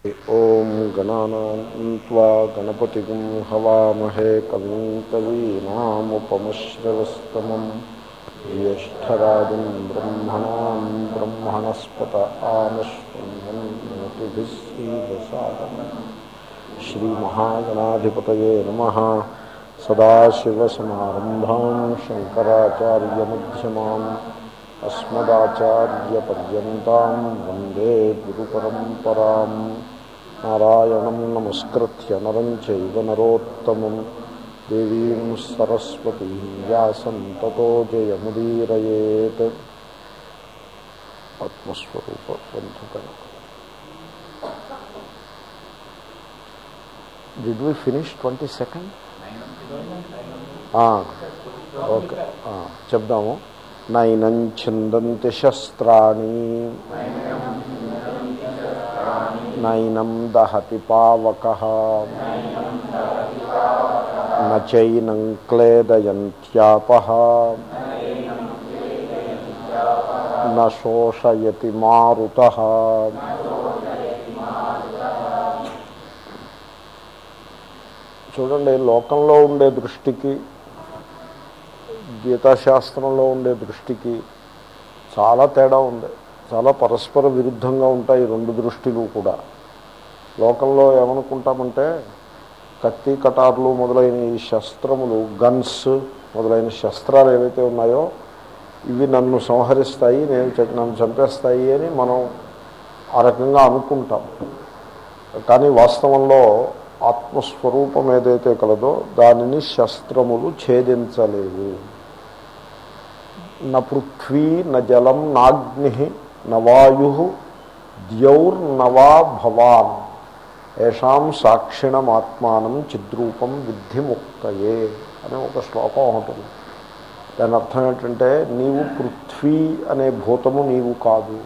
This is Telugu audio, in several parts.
ఓం గణానాం త్వా గణపతిం హవామహే కవిం కవీనాముపమశ్రవస్తమం జ్యేష్టరాజం బ్రహ్మణాం బ్రహ్మణస్పత ఆనశ్వన్మోతిభిస్సీదసాదం శ్రీమహాగణాధిపతయే నమ సదాశివసమారంభాం శంకరాచార్యమ్యమాం అస్మదాచార్యపర్యంతం వందే గురుపరంపరాం నారాయణం నమస్కృత్య నరం చైవ నరోత్తమం దేవీం సరస్వతీ వ్యాసం తతో జయముదీరయేత్ ఆత్మస్వరూప బంధుగణ did we finish twenty second okay చెప్దాము నైనం ఛిందంతి శస్త్రాణి నైనం దహతి పావక నైనం క్లేదయంత్యాప నోషయతి మారుత చూడండి లోకంలో ఉండే దృష్టికి గీతాశాస్త్రంలో ఉండే దృష్టికి చాలా తేడా ఉంది చాలా పరస్పర విరుద్ధంగా ఉంటాయి రెండు దృష్టిలు కూడా లోకంలో ఏమనుకుంటామంటే కత్తి కటార్లు మొదలైన ఈ శస్త్రములు గన్స్ మొదలైన శస్త్రాలు ఏవైతే ఉన్నాయో ఇవి నన్ను సంహరిస్తాయి నేను నన్ను చంపేస్తాయి అని మనం ఆ రకంగా అనుకుంటాం కానీ వాస్తవంలో ఆత్మస్వరూపం ఏదైతే కలదో దానిని శస్త్రములు ఛేదించలేవు న పృథ్వీ న జలం నాగ్ని నవాయు ద్యౌర్నవా భవాన్ ఏషాం సాక్షిణమాత్మానం చిద్రూపం విద్ధిముక్తయే అనే ఒక శ్లోకం ఉంటుంది దాని అర్థం ఏంటంటే నీవు పృథ్వీ అనే భూతము నీవు కాదు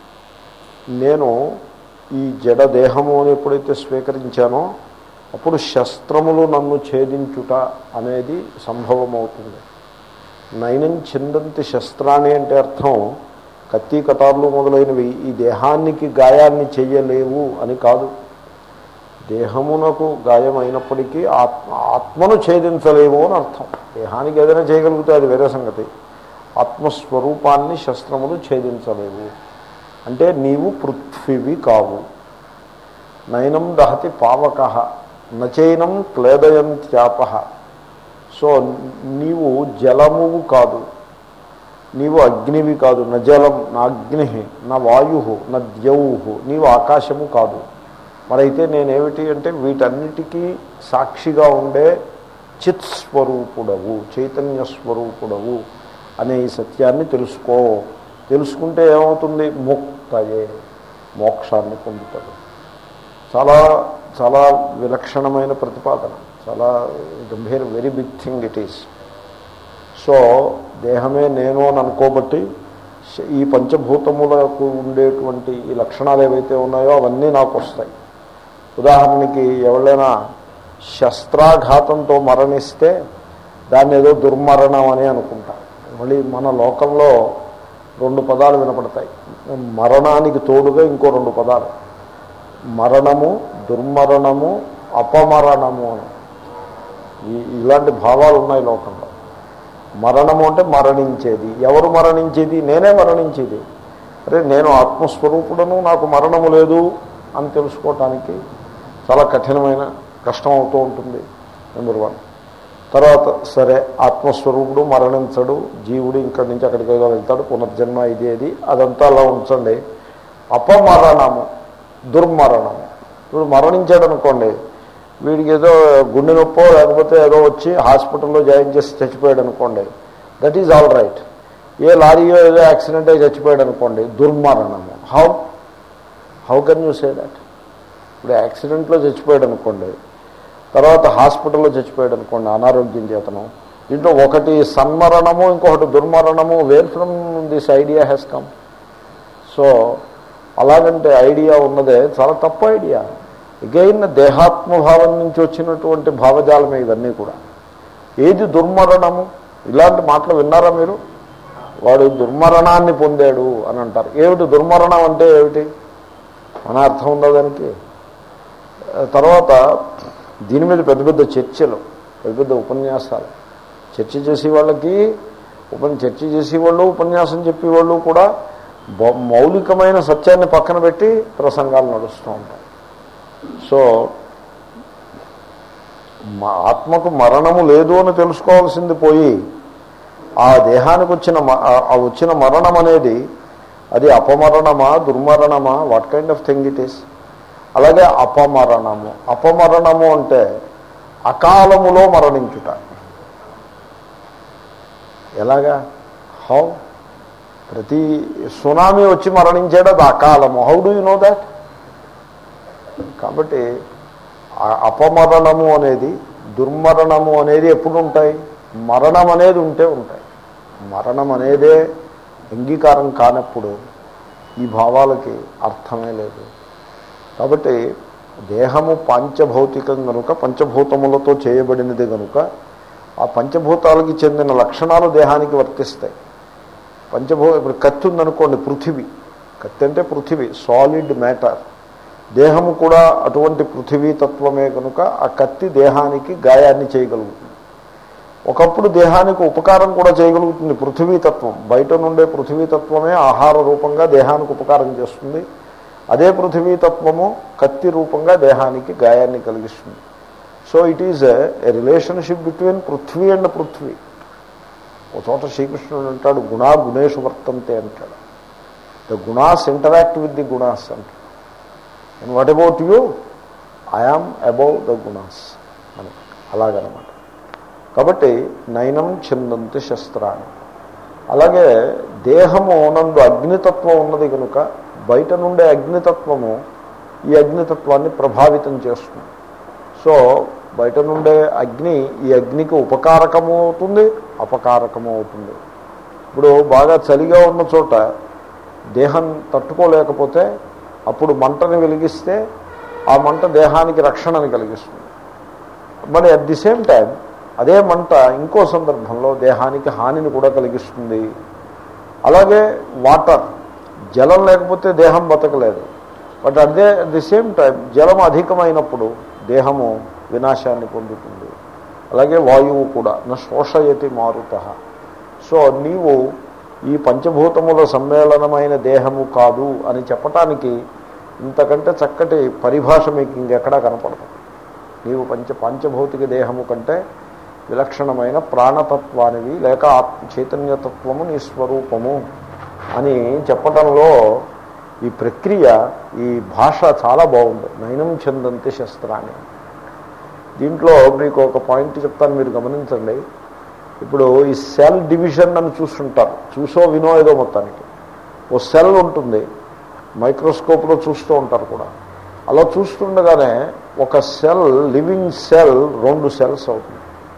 నేను ఈ జడ దేహము అని ఎప్పుడైతే స్వీకరించానో అప్పుడు శస్త్రములు నన్ను ఛేదించుట అనేది సంభవమవుతుంది నయనం చిందంతి శస్త్రాన్ని అంటే అర్థం కత్తి కటార్లు మొదలైనవి ఈ దేహానికి గాయాన్ని చెయ్యలేవు అని కాదు దేహమునకు గాయం అయినప్పటికీ ఆత్మ ఆత్మను ఛేదించలేవు అని అర్థం దేహానికి ఏదైనా చేయగలిగితే అది వేరే సంగతి ఆత్మస్వరూపాన్ని శస్త్రములు ఛేదించలేవు అంటే నీవు పృథ్వీవి కావు నయనం దహతి పావక నచైనం క్లేదయంత్యాప సో నీవు జలమువు కాదు నీవు అగ్నివి కాదు న జలం నా అగ్ని నా వాయు నా ద్యౌహు నీవు ఆకాశము కాదు మరైతే నేనేమిటి అంటే వీటన్నిటికీ సాక్షిగా ఉండే చిత్ స్వరూపుడవు చైతన్య స్వరూపుడవు అనే ఈ సత్యాన్ని తెలుసుకో తెలుసుకుంటే ఏమవుతుంది ముక్తయే మోక్షాన్ని పొందుతాడు చాలా చాలా విలక్షణమైన ప్రతిపాదన చాలా గంభీర very big thing it is so దేహమే నేను అని అనుకోబట్టి ఈ పంచభూతములకు ఉండేటువంటి ఈ లక్షణాలు ఏవైతే ఉన్నాయో అవన్నీ నాకు వస్తాయి ఉదాహరణకి ఎవరైనా శస్త్రాఘాతంతో మరణిస్తే దాన్ని ఏదో దుర్మరణం అని అనుకుంటా మళ్ళీ మన లోకంలో రెండు పదాలు వినపడతాయి మరణానికి తోడుగా ఇంకో రెండు పదాలు మరణము దుర్మరణము అపమరణము అని ఇలాంటి భావాలు ఉన్నాయి లోకంలో మరణము అంటే మరణించేది ఎవరు మరణించేది నేనే మరణించేది అరే నేను ఆత్మస్వరూపుడను నాకు మరణము లేదు అని తెలుసుకోవటానికి చాలా కఠినమైన కష్టం అవుతూ ఉంటుంది నెంబర్ వన్ తర్వాత సరే ఆత్మస్వరూపుడు మరణించడు జీవుడు ఇక్కడి నుంచి అక్కడికి ఏదో వెళ్తాడు పునర్జన్మ ఇది అది అదంతా అలా ఉంచండి అపమరణము దుర్మరణము ఇప్పుడు మరణించాడు అనుకోండి వీడికి ఏదో గుండె నొప్పో లేకపోతే ఏదో వచ్చి హాస్పిటల్లో జాయిన్ చేసి చచ్చిపోయాడు అనుకోండి దట్ ఈజ్ ఆల్ రైట్ ఏ లారీయో ఏదో యాక్సిడెంట్ అయి చచ్చిపోయాడు అనుకోండి దుర్మరణము how how can you say that ఇప్పుడు యాక్సిడెంట్లో చచ్చిపోయాడు అనుకోండి తర్వాత హాస్పిటల్లో చచ్చిపోయాడు అనుకోండి అనారోగ్యం చేతనం దీంట్లో ఒకటి సన్మరణము ఇంకొకటి దుర్మరణము where from this idea has come so అలాగంటే ఐడియా ఉన్నదే చాలా తప్పు ఐడియా ఎగైన్ దేహాత్మభావం నుంచి వచ్చినటువంటి భావజాలమే ఇవన్నీ కూడా ఏది దుర్మరణము ఇలాంటి మాటలు విన్నారా మీరు వాడు దుర్మరణాన్ని పొందాడు అని అంటారు ఏమిటి దుర్మరణం అంటే ఏమిటి మన అర్థం ఉందా దానికి తర్వాత దీని మీద పెద్ద పెద్ద చర్చలు పెద్ద పెద్ద ఉపన్యాసాలు చర్చ చేసే వాళ్ళకి ఉపన్ చర్చ చేసేవాళ్ళు ఉపన్యాసం చెప్పేవాళ్ళు కూడా బ- మౌలికమైన సత్యాన్ని పక్కన పెట్టి ప్రసంగాలు నడుస్తూ ఉంటాయి సో మా ఆత్మకు మరణము లేదు అని తెలుసుకోవాల్సింది పోయి ఆ దేహానికి వచ్చిన మ- ఆ- ఆ వచ్చిన మరణం అనేది అది అపమరణమా దుర్మరణమా what kind of thing it is అలాగే అపమరణము అపమరణము అంటే అకాలములో మరణించుట ఎలాగా హౌ ప్రతి సునామీ వచ్చి మరణించాడు అది అకాలము how do you know that కాబట్టి ఆ అపమరణము అనేది దుర్మరణము అనేది ఎప్పుడు ఉంటాయి మరణం అనేది ఉంటే ఉంటాయి మరణం అనేదే అంగీకారం కానప్పుడు ఈ భావాలకి అర్థమే లేదు కాబట్టి దేహము పంచభౌతికం కనుక పంచభూతములతో చేయబడినది కనుక ఆ పంచభూతాలకి చెందిన లక్షణాలు దేహానికి వర్తిస్తాయి పంచభూ ఇప్పుడు కత్తి ఉందనుకోండి పృథివీ కత్తి అంటే పృథివీ సాలిడ్ మ్యాటర్ దేహము కూడా అటువంటి పృథివీ తత్వమే కనుక ఆ కత్తి దేహానికి గాయాన్ని చేయగలుగుతుంది ఒకప్పుడు దేహానికి ఉపకారం కూడా చేయగలుగుతుంది పృథివీ తత్వం బయట నుండే పృథివీ తత్వమే ఆహార రూపంగా దేహానికి ఉపకారం చేస్తుంది అదే పృథివీ తత్వము కత్తి రూపంగా దేహానికి గాయాన్ని కలిగిస్తుంది so it is a relationship between పృథ్వీ అండ్ పృథ్వీ ఒక చోట శ్రీకృష్ణుడు అంటాడు గుణా గుణేషు వర్తంతే అంటాడు ద గుణాస్ ఇంటరాక్ట్ విత్ ది గుణాస్ అంటాడు and what about you I am above the గుణాస్ అని అలాగనమాట కాబట్టి నయనం చిందంతి శస్త్రాన్ని అలాగే దేహము నందు అగ్నితత్వం ఉన్నది కనుక బయట నుండే అగ్నితత్వము ఈ అగ్నితత్వాన్ని ప్రభావితం చేస్తుంది సో బయట నుండే అగ్ని ఈ అగ్నికి ఉపకారకము అవుతుంది అపకారకము అవుతుంది ఇప్పుడు బాగా చలిగా ఉన్న చోట దేహం తట్టుకోలేకపోతే అప్పుడు మంటని వెలిగిస్తే ఆ మంట దేహానికి రక్షణని కలిగిస్తుంది మరి అట్ ది సేమ్ టైం అదే మంట ఇంకో సందర్భంలో దేహానికి హానిని కూడా కలిగిస్తుంది అలాగే వాటర్ జలం లేకపోతే దేహం బతకలేదు బట్ అదే అట్ ది సేమ్ టైం జలం అధికమైనప్పుడు దేహము వినాశాన్ని పొందుతుంది అలాగే వాయువు కూడా నా శోషయతి మారుత సో నీవు ఈ పంచభూతముల సమ్మేళనమైన దేహము కాదు అని చెప్పటానికి ఇంతకంటే చక్కటి పరిభాష మీకు ఇంకెక్కడా కనపడదు నీవు పంచ పంచభౌతిక దేహము కంటే విలక్షణమైన ప్రాణతత్వానివి లేక ఆత్మ చైతన్యతత్వము నీ స్వరూపము అని చెప్పటంలో ఈ ప్రక్రియ ఈ భాష చాలా బాగుంది నయనం చెందంతి శస్త్రాన్ని దీంట్లో మీకు ఒక పాయింట్ చెప్తాను మీరు గమనించండి ఇప్పుడు ఈ సెల్ డివిజన్ అని చూస్తుంటారు చూసో వినో ఏదో మొత్తానికి ఓ సెల్ ఉంటుంది మైక్రోస్కోప్లో చూస్తూ ఉంటారు కూడా అలా చూస్తుండగానే ఒక సెల్ లివింగ్ సెల్ రెండు సెల్స్ అవుతుంది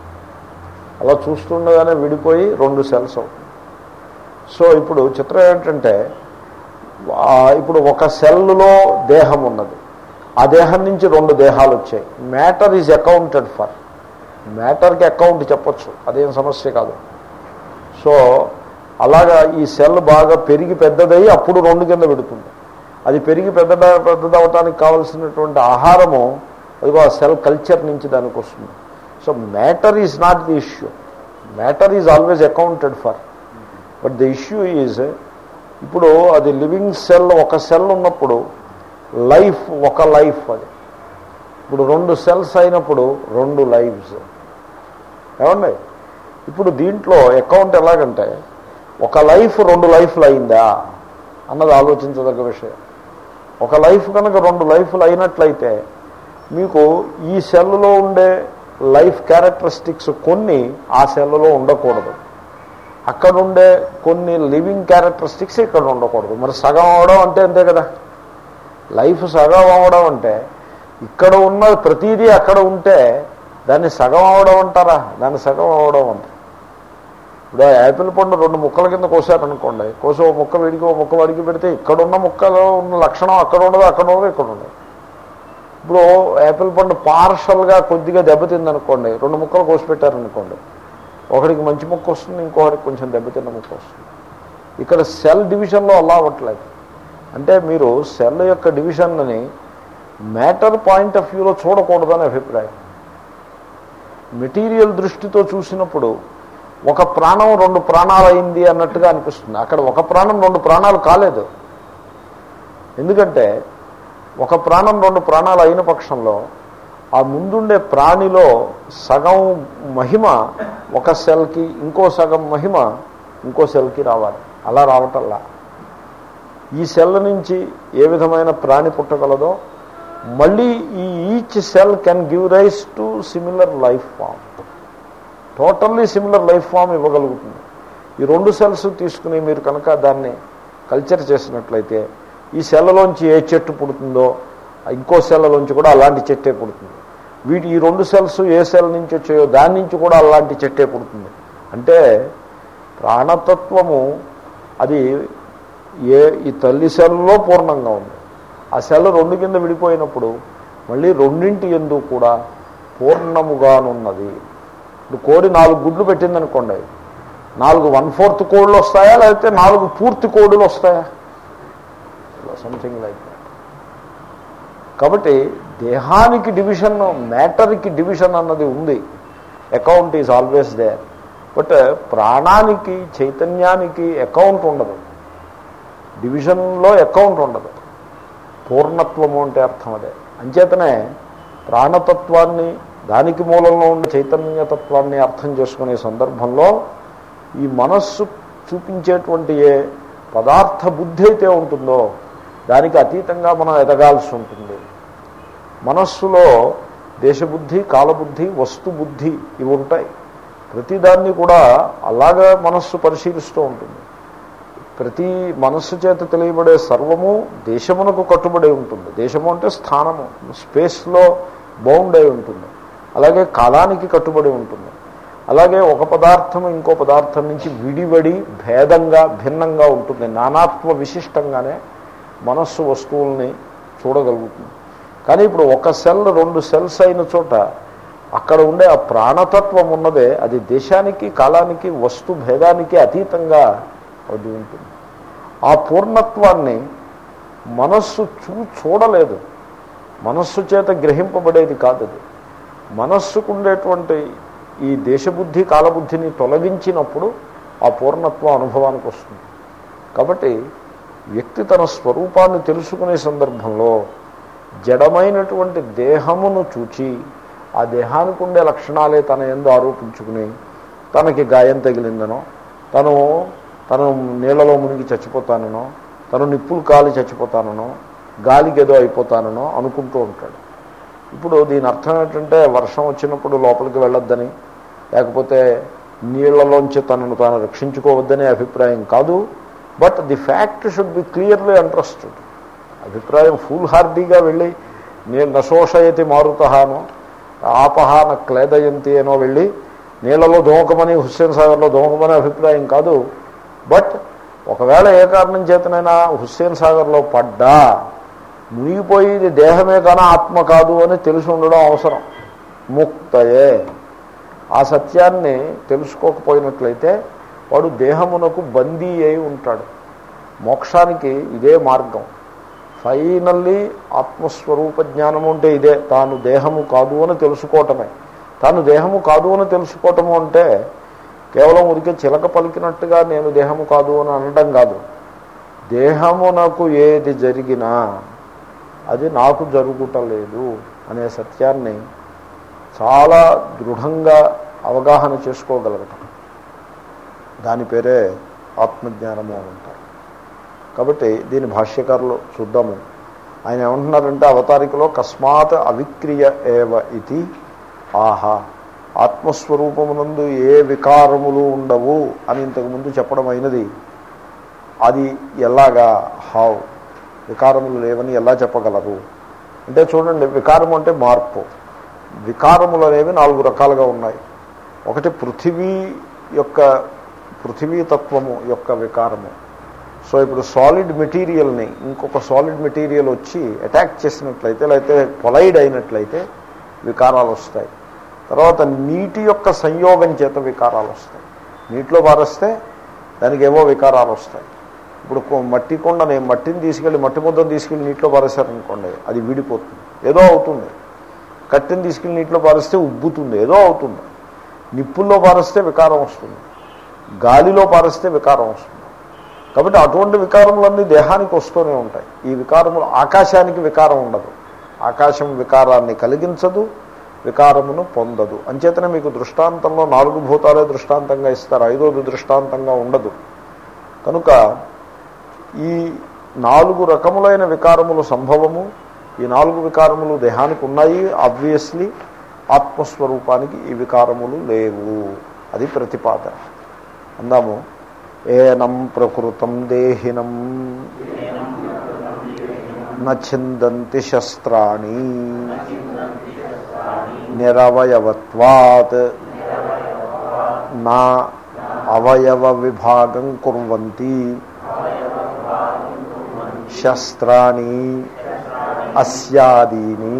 అలా చూస్తుండగానే విడిపోయి రెండు సెల్స్ అవుతుంది సో ఇప్పుడు చిత్రం ఏంటంటే ఆ, ఇప్పుడు ఒక సెల్లో దేహం ఉన్నది ఆ దేహం నుంచి రెండు దేహాలు వచ్చాయి మ్యాటర్ ఈజ్ అకౌంటెడ్ ఫర్ మ్యాటర్కి అకౌంట్ చెప్పొచ్చు అదేం సమస్య కాదు సో అలాగా ఈ సెల్ బాగా పెరిగి పెద్దదయ్యి అప్పుడు రెండు కింద పెడుతుంది అది పెరిగి పెద్ద పెద్దదవటానికి కావలసినటువంటి ఆహారము అదిగో ఆ సెల్ కల్చర్ నుంచి దానికి వస్తుంది so matter is not the issue matter is always accounted for but the issue is ఇప్పుడు అది లివింగ్ సెల్ ఒక సెల్ ఉన్నప్పుడు లైఫ్ ఒక లైఫ్ అది ఇప్పుడు రెండు సెల్స్ అయినప్పుడు రెండు లైఫ్స్ ఏమండి ఇప్పుడు దీంట్లో అకౌంట్ ఎలాగంటే ఒక లైఫ్ రెండు లైఫ్లు అయిందా అన్నది ఆలోచించదగ్గ విషయం ఒక లైఫ్ కనుక రెండు లైఫ్లు అయినట్లయితే మీకు ఈ సెల్లో ఉండే లైఫ్ క్యారెక్టరిస్టిక్స్ కొన్ని ఆ సెల్లో ఉండకూడదు అక్కడ ఉండే కొన్ని లివింగ్ క్యారెక్టరిస్టిక్స్ ఇక్కడ ఉండకూడదు మరి సగం అవడం అంటే అంతే కదా లైఫ్ సగం అవడం అంటే ఇక్కడ ఉన్న ప్రతిదీ అక్కడ ఉంటే దాన్ని సగం అవడం అంటారా దాన్ని సగం అవడం అంటారు ఇప్పుడు ఆ యాపిల్ పండు రెండు ముక్కల కింద కోసారనుకోండి కోసి ఓ ముక్క వీడికి ఓ ముక్క వాడికి పెడితే ఇక్కడ ఉన్న ముక్కలో ఉన్న లక్షణం అక్కడ ఉండదు అక్కడ ఉండదు ఇక్కడ ఉండదు ఇప్పుడు యాపిల్ పండు పార్షల్గా కొద్దిగా దెబ్బతిందనుకోండి రెండు ముక్కలు కోసి పెట్టారనుకోండి ఒకడికి మంచి ముక్క వస్తుంది ఇంకొకరికి కొంచెం దెబ్బతిన్న ముక్క వస్తుంది ఇక్కడ సెల్ డివిజన్లో అలా అవ్వట్లేదు అంటే మీరు సెల్ యొక్క డివిజన్ని మ్యాటర్ పాయింట్ ఆఫ్ వ్యూలో చూడకూడదని అభిప్రాయం మెటీరియల్ దృష్టితో చూసినప్పుడు ఒక ప్రాణం రెండు ప్రాణాలు అయింది అన్నట్టుగా అనిపిస్తుంది అక్కడ ఒక ప్రాణం రెండు ప్రాణాలు కాలేదు ఎందుకంటే ఒక ప్రాణం రెండు ప్రాణాలు అయిన పక్షంలో ఆ ముందుండే ప్రాణిలో సగం మహిమ ఒక సెల్కి ఇంకో సగం మహిమ ఇంకో సెల్కి రావాలి అలా రావటల్లా ఈ సెల్ నుంచి ఏ విధమైన ప్రాణి పుట్టగలదో మళ్ళీ ఈ each cell can give rise to similar life form totally similar life form ఇవ్వగలుగుతుంది ఈ రెండు సెల్స్ తీసుకుని మీరు కనుక దాన్ని కల్చర్ చేసినట్లయితే ఈ సెల్లలోంచి ఏ చెట్టు పుడుతుందో ఇంకో సెల్లలోంచి కూడా అలాంటి చెట్టే పుడుతుంది వీటి ఈ రెండు సెల్స్ ఏ సెల్ నుంచి వచ్చాయో దాని నుంచి కూడా అలాంటి చెట్టే పుడుతుంది అంటే ప్రాణతత్వము అది ఏ ఈ తల్లి సెల్లో పూర్ణంగా ఉంది ఆ సెల్ రెండు కింద విడిపోయినప్పుడు మళ్ళీ రెండింటి ఎందు కూడా పూర్ణముగానున్నది ఇప్పుడు కోడి నాలుగు గుడ్లు పెట్టిందనుకోండి నాలుగు వన్ ఫోర్త్ కోళ్ళు వస్తాయా లేకపోతే నాలుగు పూర్తి కోడులు వస్తాయా సంథింగ్ లైక్ దాట్ కాబట్టి దేహానికి డివిజన్ మ్యాటర్కి డివిజన్ అన్నది ఉంది account is always there but ప్రాణానికి చైతన్యానికి అకౌంట్ ఉండదు డివిజన్లో అకౌంట్ ఉండదు పూర్ణత్వము అంటే అర్థం అదే అంచేతనే ప్రాణతత్వాన్ని దానికి మూలంలో ఉండే చైతన్యతత్వాన్ని అర్థం చేసుకునే సందర్భంలో ఈ మనస్సు చూపించేటువంటి ఏ పదార్థ బుద్ధి అయితే ఉంటుందో దానికి అతీతంగా మనం ఎదగాల్సి ఉంటుంది మనస్సులో దేశబుద్ధి కాలబుద్ధి వస్తుబుద్ధి ఇవి ఉంటాయి ప్రతిదాన్ని కూడా అలాగా మనస్సు పరిశీలిస్తూ ఉంటుంది ప్రతి మనస్సు చేత తెలియబడే సర్వము దేశమునకు కట్టుబడి ఉంటుంది దేశము అంటే స్థానము స్పేస్లో బౌండ్ అయి ఉంటుంది అలాగే కాలానికి కట్టుబడి ఉంటుంది అలాగే ఒక పదార్థం ఇంకో పదార్థం నుంచి విడివడి భేదంగా భిన్నంగా ఉంటుంది నానాత్వ విశిష్టంగానే మనస్సు వస్తువుల్ని చూడగలుగుతుంది కానీ ఇప్పుడు ఒక సెల్ రెండు సెల్స్ అయిన చోట అక్కడ ఉండే ఆ ప్రాణతత్వం ఉన్నదే అది దేశానికి కాలానికి వస్తు భేదానికి అతీతంగా అది ఉంటుంది ఆ పూర్ణత్వాన్ని మనస్సు చూ చూడలేదు మనస్సు చేత గ్రహింపబడేది కాదు అది మనస్సుకు ఉండేటువంటి ఈ దేశబుద్ధి కాలబుద్ధిని తొలగించినప్పుడు ఆ పూర్ణత్వం అనుభవానికి వస్తుంది కాబట్టి వ్యక్తి తన స్వరూపాన్ని తెలుసుకునే సందర్భంలో జడమైనటువంటి దేహమును చూచి ఆ దేహానికి ఉండే లక్షణాలే తన ఎందు ఆరోపించుకుని తనకి గాయం తగిలిందనో తను తను నీళ్ళలో మునిగి చచ్చిపోతాననో తను నిప్పులు కాలి చచ్చిపోతాననో గాలికి ఏదో అయిపోతాననో అనుకుంటూ ఉంటాడు ఇప్పుడు దీని అర్థం ఏంటంటే వర్షం వచ్చినప్పుడు లోపలికి వెళ్ళొద్దని లేకపోతే నీళ్లలోంచి తనను తాను రక్షించుకోవద్దనే అభిప్రాయం కాదు but the fact should be clearly understood అభిప్రాయం ఫుల్ హార్డీగా వెళ్ళి నేను నశోషయతి మారుతహానో ఆపహాన క్లేదయంతి అనో వెళ్ళి నీళ్లలో దోమకమని హుస్సేన్ సాగర్లో దోమకమని అభిప్రాయం కాదు బట్ ఒకవేళ ఏ కారణం చేతనైనా హుస్సేన్ సాగర్లో పడ్డా మునిగిపోయేది దేహమే కానీ ఆత్మ కాదు అని తెలిసి ఉండడం అవసరం ముక్తయే ఆ సత్యాన్ని తెలుసుకోకపోయినట్లయితే వాడు దేహమునకు బందీ అయి ఉంటాడు మోక్షానికి ఇదే మార్గం ఫైనల్లీ ఆత్మస్వరూప జ్ఞానము అంటే ఇదే తాను దేహము కాదు అని తెలుసుకోవటమే తాను దేహము కాదు అని తెలుసుకోవటము అంటే కేవలం ఉరికి చిలక పలికినట్టుగా నేను దేహము కాదు అని అనడం కాదు దేహమునకు ఏది జరిగినా అది నాకు జరుగుటలేదు అనే సత్యాన్ని చాలా దృఢంగా అవగాహన చేసుకోగలగటం దాని పేరే ఆత్మజ్ఞానము అని అంటారు కాబట్టి దీని భాష్యకారులు చూద్దాము ఆయన ఏమంటున్నారంటే అవతారికలో కస్మాత్ అవిక్రియ ఏవ ఇది ఆహా ఆత్మస్వరూపమునందు ఏ వికారములు ఉండవు అని ఇంతకుముందు చెప్పడం అయినది అది ఎలాగా హావ్ వికారములు లేవని ఎలా చెప్పగలరు అంటే చూడండి వికారము అంటే మార్పు వికారములు అనేవి నాలుగు రకాలుగా ఉన్నాయి ఒకటి పృథివీ యొక్క పృథివీ తత్వము యొక్క వికారము సో ఇప్పుడు సాలిడ్ మెటీరియల్ని ఇంకొక సాలిడ్ మెటీరియల్ వచ్చి అటాక్ చేసినట్లయితే లేకపోతే పొలైడ్ అయినట్లయితే వికారాలు వస్తాయి తర్వాత నీటి యొక్క సంయోగం చేత వికారాలు వస్తాయి నీటిలో పారేస్తే దానికి ఏవో వికారాలు వస్తాయి ఇప్పుడు కొ- మట్టి కొండ నేను మట్టిని తీసుకెళ్ళి మట్టి ముద్దను తీసుకెళ్ళి నీటిలో పారేశారనుకోండి అది విడిపోతుంది ఏదో అవుతుంది కట్టెని తీసుకెళ్ళి నీటిలో పారిస్తే ఉబ్బుతుంది ఏదో అవుతుంది నిప్పుల్లో పారిస్తే వికారం వస్తుంది గాలిలో పారిస్తే వికారం వస్తుంది కాబట్టి అటువంటి వికారములన్నీ దేహానికి వస్తూనే ఉంటాయి ఈ వికారములు ఆకాశానికి వికారం ఉండదు ఆకాశం వికారాన్ని కలిగించదు వికారమును పొందదు అంచేతనే మీకు దృష్టాంతంలో నాలుగు భూతాలే దృష్టాంతంగా ఇస్తారు ఐదోది దృష్టాంతంగా ఉండదు కనుక ఈ నాలుగు రకములైన వికారములు సంభవము ఈ నాలుగు వికారములు దేహానికి ఉన్నాయి ఆబ్వియస్లీ ఆత్మస్వరూపానికి ఈ వికారములు లేవు అది ప్రతిపాదన అందాము ఏనం ప్రకృతం దేహినం నచిందంతి శస్త్రాణి నిరవయవత్వాత్ నా అవయవ విభాగం కుర్వంతి శస్త్రాణి అస్యాదీని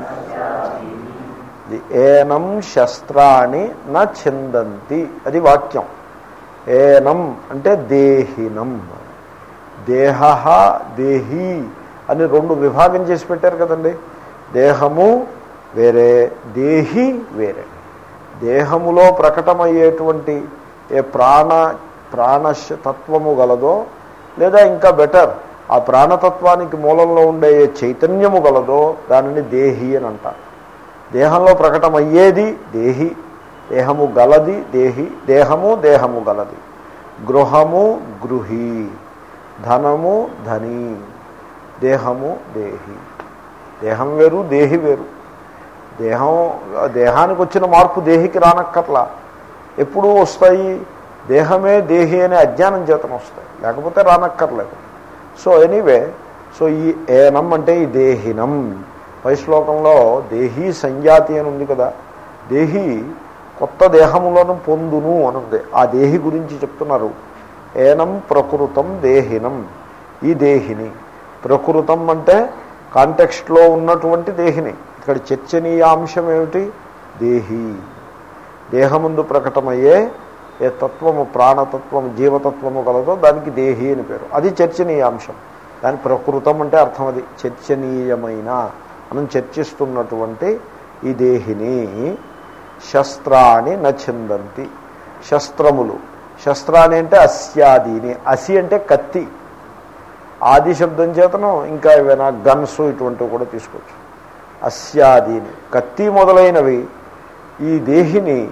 ఇది ఏనం శస్త్రాణి న చిందంతి అది వాక్యం ఏనం అంటే దేహినం దేహ దేహి అని రెండు విభాగం చేసి పెట్టారు కదండి దేహము వేరే దేహి వేరే దేహములో ప్రకటమయ్యేటువంటి ఏ ప్రాణ ప్రాణ తత్వము గలదో లేదా ఇంకా బెటర్ ఆ ప్రాణతత్వానికి మూలంలో ఉండే ఏ చైతన్యము గలదో దానిని దేహి అని అంటారు దేహంలో ప్రకటమయ్యేది దేహి దేహము గలది దేహి దేహము దేహము గలది గృహము గృహి ధనము ధని దేహము దేహి దేహం వేరు దేహి వేరు దేహం దేహానికి వచ్చిన మార్పు దేహికి రానక్కర్లా ఎప్పుడూ వస్తాయి దేహమే దేహి అనే అజ్ఞానం చేతన వస్తాయి లేకపోతే రానక్కర్లేదు సో ఎనీవే సో ఈ ఏనం అంటే ఈ దేహినం పై శ్లోకంలో దేహీ సంజాతి అని ఉంది కదా దేహి కొత్త దేహములను పొందును అనుంది ఆ దేహి గురించి చెప్తున్నారు ఏనం ప్రకృతం దేహినం ఈ దేహిని ప్రకృతం అంటే కాంటెక్స్ట్లో ఉన్నటువంటి దేహిని ఇక్కడ చర్చనీయాంశం ఏమిటి దేహి దేహముందు ప్రకటమయ్యే ఏ తత్వము ప్రాణతత్వము జీవతత్వము కలదో దానికి దేహి అని పేరు అది చర్చనీయాంశం దాని ప్రకృతం అంటే అర్థం అది చర్చనీయమైన మనం చర్చిస్తున్నటువంటి ఈ దేహిని శస్త్రాన్ని నచిందంతి శస్త్రములు శస్త్రాన్ని అంటే అస్యాదీని అసి అంటే కత్తి ఆది శబ్దం చేతను ఇంకా ఏవైనా గన్స్ ఇటువంటివి కూడా తీసుకోవచ్చు అస్యాదీని కత్తి మొదలైనవి ఈ దేహిని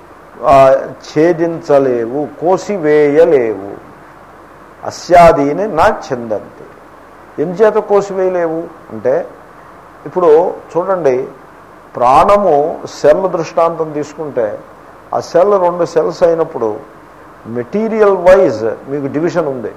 ఛేదించలేవు కోసివేయలేవు అస్యాదీని నా చెందంతి ఎందుచేత కోసివేయలేవు అంటే ఇప్పుడు చూడండి ప్రాణము సెల్ దృష్టాంతం తీసుకుంటే ఆ సెల్ రెండు సెల్స్ అయినప్పుడు మెటీరియల్ వైజ్ మీకు డివిజన్ ఉంది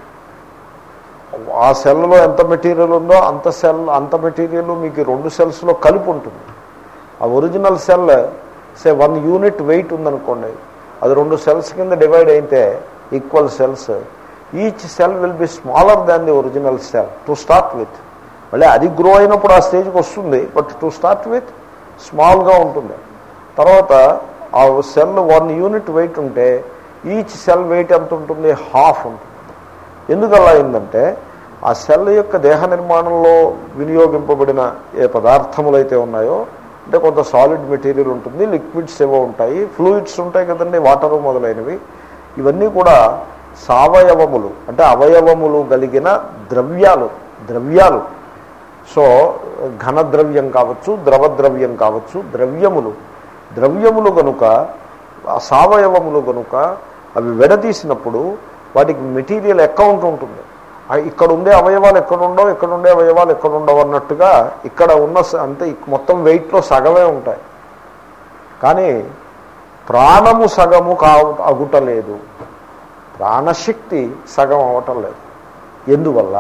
ఆ సెల్లో ఎంత మెటీరియల్ ఉందో అంత సెల్ అంత మెటీరియల్ మీకు రెండు సెల్స్లో కలిపి ఉంటుంది ఆ original cell say one unit weight ఉందనుకోండి అది రెండు సెల్స్ కింద డివైడ్ అయితే equal cells each cell will be smaller than the original cell to start with మళ్ళీ అది గ్రో అయినప్పుడు ఆ స్టేజ్కి వస్తుంది బట్ టు స్టార్ట్ విత్ స్మాల్గా ఉంటుంది తర్వాత ఆ సెల్ వన్ యూనిట్ వెయిట్ ఉంటే ఈచ్ సెల్ వెయిట్ ఎంత ఉంటుంది హాఫ్ ఉంటుంది ఎందుకు అలా అయిందంటే ఆ సెల్ యొక్క దేహ నిర్మాణంలో వినియోగింపబడిన ఏ పదార్థములైతే ఉన్నాయో అంటే కొంత సాలిడ్ మెటీరియల్ ఉంటుంది లిక్విడ్స్ ఏవో ఉంటాయి ఫ్లూయిడ్స్ ఉంటాయి కదండి వాటరు మొదలైనవి ఇవన్నీ కూడా సవయవములు అంటే అవయవములు కలిగిన ద్రవ్యాలు ద్రవ్యాలు సో ఘనద్రవ్యం కావచ్చు ద్రవద్రవ్యం కావచ్చు ద్రవ్యములు ద్రవ్యములు కనుక సవయవములు కనుక అవి విడదీసినప్పుడు వాటికి మెటీరియల్ అకౌంట్ ఉంటుంది ఇక్కడ ఉండే అవయవాలు ఎక్కడుండవు ఇక్కడ ఉండే అవయవాలు ఎక్కడుండవు అన్నట్టుగా ఇక్కడ ఉన్న అంతే మొత్తం వెయిట్లో సగమే ఉంటాయి కానీ ప్రాణము సగము కా అగుటలేదు ప్రాణశక్తి సగం అవటం లేదు ఎందువల్ల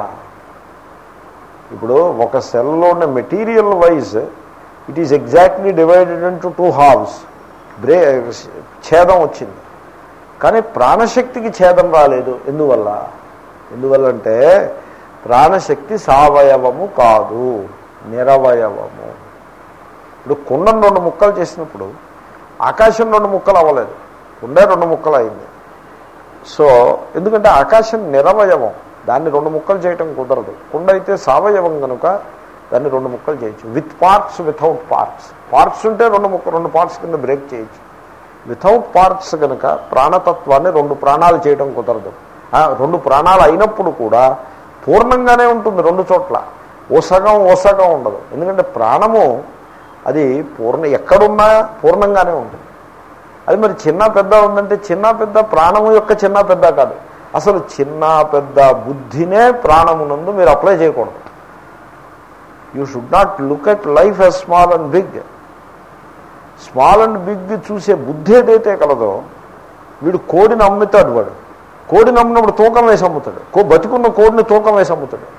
ఇప్పుడు ఒక సెల్లో ఉన్న material wise it is exactly divided into two halves బ్రే ఛేదం వచ్చింది కానీ ప్రాణశక్తికి ఛేదం రాలేదు ఎందువల్ల ఎందువల్లంటే ప్రాణశక్తి సవయవము కాదు నిరవయవము ఇప్పుడు కుండను రెండు ముక్కలు చేసినప్పుడు ఆకాశం రెండు ముక్కలు అవ్వలేదు కుండే రెండు ముక్కలు అయింది సో ఎందుకంటే ఆకాశం నిరవయవం దాన్ని రెండు ముక్కలు చేయటం కుదరదు కుండ అయితే సవయవం కనుక దాన్ని రెండు ముక్కలు చేయొచ్చు with parts without parts parts ఉంటే రెండు ముక్క రెండు పార్ట్స్ కింద బ్రేక్ చేయొచ్చు వితౌట్ పార్ట్స్ కనుక ప్రాణతత్వాన్ని రెండు ప్రాణాలు చేయడం కుదరదు ఆ, రెండు ప్రాణాలు అయినప్పుడు కూడా పూర్ణంగానే ఉంటుంది రెండు చోట్ల ఓ సగం ఓ సగం ఉండదు ఎందుకంటే ప్రాణము అది పూర్ణ ఎక్కడున్నా పూర్ణంగానే ఉంటుంది అది మరి చిన్న పెద్ద ఉందంటే చిన్న పెద్ద ప్రాణము యొక్క చిన్న పెద్ద కాదు అసలు చిన్న పెద్ద బుద్ధినే ప్రాణమునందు మీరు అప్లై చేయకూడదు you should not look at life as small and big small and big చూసే బుద్ధి ఏదైతే కలదో వీడు కోడిని అమ్ముతాడు వాడు కోడిని అమ్మినప్పుడు తూకం వేసి అమ్ముతాడు కో బతుకున్న కోడిని తూకం వేసి అమ్ముతాడు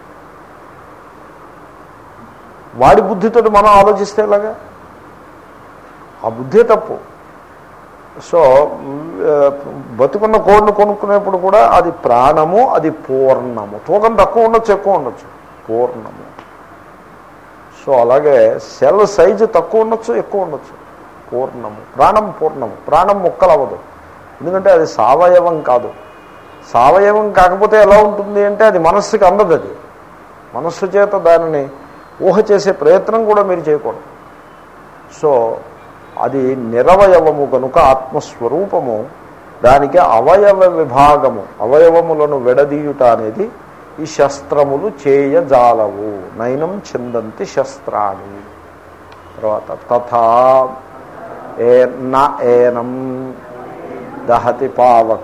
వాడి బుద్ధితో మనం ఆలోచిస్తే ఎలాగా ఆ బుద్ధే తప్పు సో ఆ, బతుకున్న కోడిని కొనుక్కునేప్పుడు కూడా అది ప్రాణము అది పూర్ణము తూకం తక్కువ ఉండొచ్చు ఎక్కువ ఉండొచ్చు పూర్ణము సో అలాగే సెల్ సైజు తక్కువ ఉండొచ్చు ఎక్కువ ఉండొచ్చు పూర్ణము ప్రాణం పూర్ణము ప్రాణం ముక్కలు అవ్వదు ఎందుకంటే అది సావయవం కాదు సావయవం కాకపోతే ఎలా ఉంటుంది అంటే అది మనస్సుకి అందదు అది మనస్సు చేత దానిని ఊహ చేసే ప్రయత్నం కూడా మీరు చేయకూడదు సో అది నిరవయవము కనుక ఆత్మస్వరూపము దానికి అవయవ విభాగము అవయవములను విడదీయుట అనేది ఈ శస్త్రములు చేయజాలవు నయనం చిందంతి శస్త్రాన్ని తర్వాత తథా ఏ న ఏనం దహతి పావక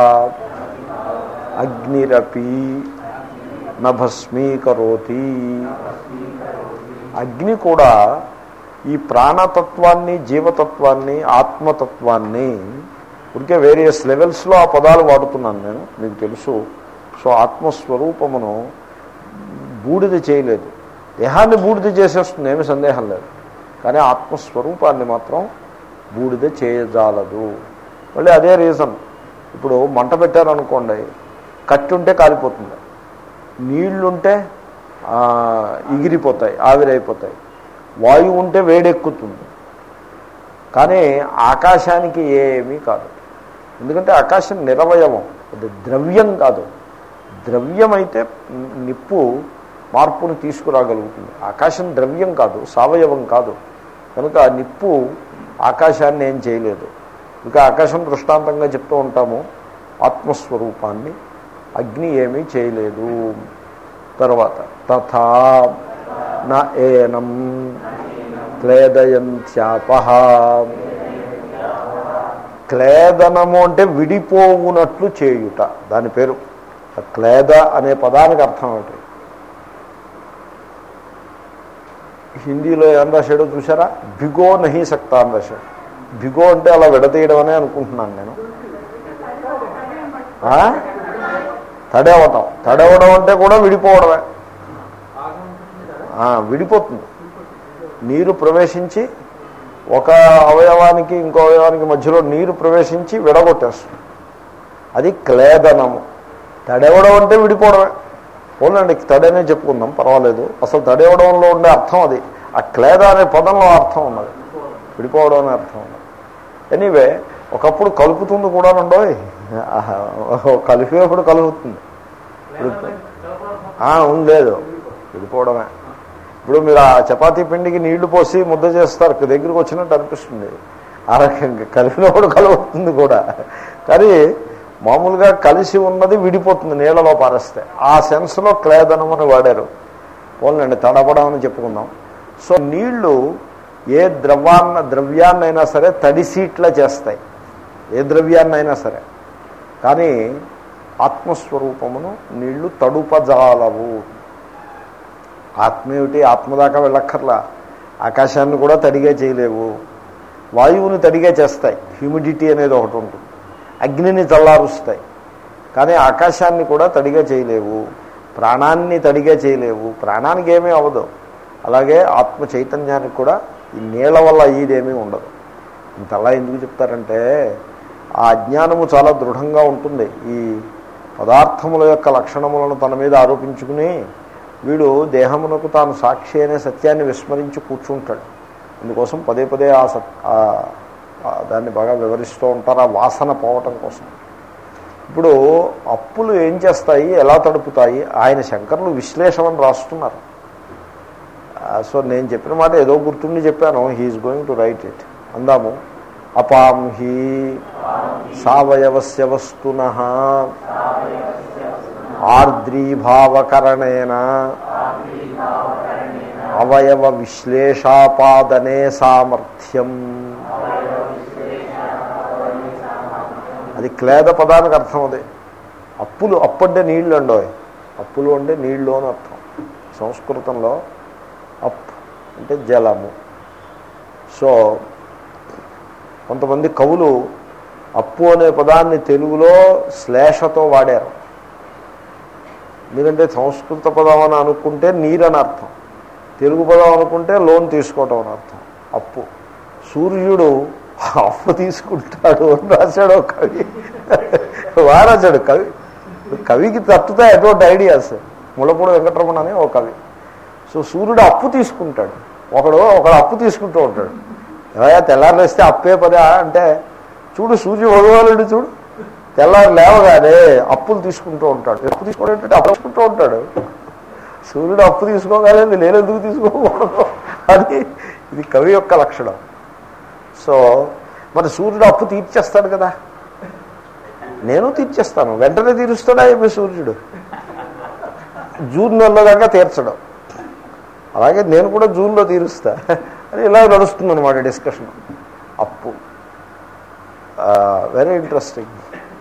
అగ్నిరపి నభస్మీకరోతి అగ్ని కూడా ఈ ప్రాణతత్వాన్ని జీవతత్వాన్ని ఆత్మతత్వాన్ని ఉడికే వేరియస్ లెవెల్స్లో ఆ పదాలు వాడుతున్నాను నేను మీకు తెలుసు సో ఆత్మస్వరూపమును బూడిద చేయలేదు దేహాన్ని బూడిద చేసేస్తుంది ఏమి సందేహం లేదు కానీ ఆత్మస్వరూపాన్ని మాత్రం బూడిద చేయజాలదు మళ్ళీ అదే రీజన్ ఇప్పుడు మంట పెట్టారనుకోండి కట్టి ఉంటే కాలిపోతుంది నీళ్లుంటే ఆ, ఎగిరిపోతాయి ఆవిరైపోతాయి వాయువు ఉంటే వేడెక్కుతుంది కానీ ఆకాశానికి ఏమీ కాదు ఎందుకంటే ఆకాశం నిరవయవం అది ద్రవ్యం కాదు ద్రవ్యం అయితే నిప్పు మార్పును తీసుకురాగలుగుతుంది ఆకాశం ద్రవ్యం కాదు సవయవం కాదు కనుక ఆ నిప్పు ఆకాశాన్ని ఏం చేయలేదు ఇంకా ఆకాశం దృష్టాంతంగా చెప్తూ ఉంటాము ఆత్మస్వరూపాన్ని అగ్ని ఏమీ చేయలేదు తర్వాత తథా న ఏనం క్లేదయంత్యాప క్లేదనము అంటే విడిపోవునట్లు చేయుట దాని పేరు ఆ క్లేద అనే పదానికి అర్థం ఏమిటి హిందీలో ఏం రాశాడో చూసారా భిగో నహి సక్తా అని రాశాడు భిగో అంటే అలా విడతీయడం అనే అనుకుంటున్నాను నేను ఆ? తడవటం తడవడం అంటే కూడా విడిపోవడమే ఆ, విడిపోతుంది నీరు ప్రవేశించి ఒక అవయవానికి ఇంకో అవయవానికి మధ్యలో నీరు ప్రవేశించి విడగొట్టేస్తుంది అది క్లేదనము తడవడం అంటే విడిపోవడమే పోలండి తడనే చెప్పుకుందాం పర్వాలేదు అసలు తడవడంలో ఉండే అర్థం అది ఆ క్లేద అనే పదంలో అర్థం ఉన్నది విడిపోవడం అనే అర్థం ఉన్నది ఎనీవే ఒకప్పుడు కలుపుతుంది కూడా ఉండోయ్ కలిపేప్పుడు కలుపుతుంది ఆ, ఉండలేదు విడిపోవడమే ఇప్పుడు మీరు ఆ చపాతీ పిండికి నీళ్లు పోసి ముద్ద చేస్తారు దగ్గరికి వచ్చినట్టు అనిపిస్తుంది ఆ రకంగా కలిపినప్పుడు కలుగుతుంది కూడా కానీ మామూలుగా కలిసి ఉన్నది విడిపోతుంది నీళ్ళలో పారేస్తే ఆ సెన్స్లో క్లేదనం అని వాడారు పోలండి తడపడం అని చెప్పుకుందాం సో నీళ్లు ఏ ద్రవాన్న ద్రవ్యాన్నైనా సరే తడిసీట్లా చేస్తాయి ఏ ద్రవ్యాన్నైనా సరే కానీ ఆత్మస్వరూపమును నీళ్లు తడుపజాలవు ఆత్మ ఏమిటి ఆత్మ దాకా వెళ్ళక్కర్లా ఆకాశాన్ని కూడా తడిగే చేయలేవు వాయువుని తడిగే చేస్తాయి హ్యూమిడిటీ అనేది ఒకటి ఉంటుంది అగ్నిని చల్లారుస్తాయి కానీ ఆకాశాన్ని కూడా తడిగా చేయలేవు ప్రాణాన్ని తడిగా చేయలేవు ప్రాణానికి ఏమీ అవ్వదు అలాగే ఆత్మ చైతన్యానికి కూడా ఈ నీళ్ళ వల్ల ఇదేమీ ఉండదు ఇంతలా ఎందుకు చెప్తారంటే ఆ అజ్ఞానము చాలా దృఢంగా ఉంటుంది ఈ పదార్థముల యొక్క లక్షణములను తన మీద ఆరోపించుకుని వీడు దేహమునకు తాను సాక్షి అనే సత్యాన్ని విస్మరించి కూర్చుంటాడు అందుకోసం పదే పదే ఆ సత్ ఆ- ఆ దాన్ని బాగా వివరిస్తూ ఉంటారు ఆ వాసన పోవటం కోసం ఇప్పుడు అప్పులు ఏం చేస్తాయి ఎలా తడుపుతాయి ఆయన శంకర్లు విశ్లేషణను రాస్తున్నారు సో నేను చెప్పిన మాట ఏదో గుర్తుండి చెప్పాను he is going to write it అందాము అపాం హి సావయవస్య వస్తున ఆర్ద్రీభావకరణేన అవయవ విశ్లేషాపాదనే సామర్థ్యం అది క్లేద పదానికి అర్థం అదే అప్పులు అప్పు అంటే నీళ్ళు అండోయ్ అప్పులు అంటే నీళ్ళు అని అర్థం సంస్కృతంలో అప్ అంటే జలము సో కొంతమంది కవులు అప్పు అనే పదాన్ని తెలుగులో శ్లేషతో వాడారు ఎందుకంటే సంస్కృత పదం అని అనుకుంటే నీరని అర్థం తెలుగు పదం అనుకుంటే లోన్ తీసుకోవటం అని అర్థం అప్పు సూర్యుడు అప్పు తీసుకుంటాడు అని రాశాడు ఒక కవి వారాశాడు కవి కవికి తట్టుతాయి అటువంటి ఐడియాస్ ముళ్ళపూడి వెంకటరమణ అని ఒక కవి సో సూర్యుడు అప్పు తీసుకుంటాడు ఒకడు ఒకడు అప్పు తీసుకుంటూ ఉంటాడు ఏవయా తెల్లారు లేస్తే అప్పే పదా అంటే చూడు సూర్య భగవానుడు చూడు తెల్లారు లేవగానే అప్పులు తీసుకుంటూ ఉంటాడు అప్పు తీసుకోవడం ఏంటంటే అప్పు తీసుకుంటూ ఉంటాడు సూర్యుడు అప్పు తీసుకోగానే నేను ఎందుకు తీసుకోకూడదు అని ఇది కవి యొక్క లక్షణం సో మరి సూర్యుడు అప్పు తీర్చేస్తాడు కదా నేను తీర్చేస్తాను వెంటనే తీరుస్తాడా ఏమి సూర్యుడు జూన్ నెలలో దాకా తీర్చడం అలాగే నేను కూడా జూన్లో తీరుస్తా అని ఇలా నడుస్తుంది అనమాట డిస్కషన్ అప్పు వెరీ ఇంట్రెస్టింగ్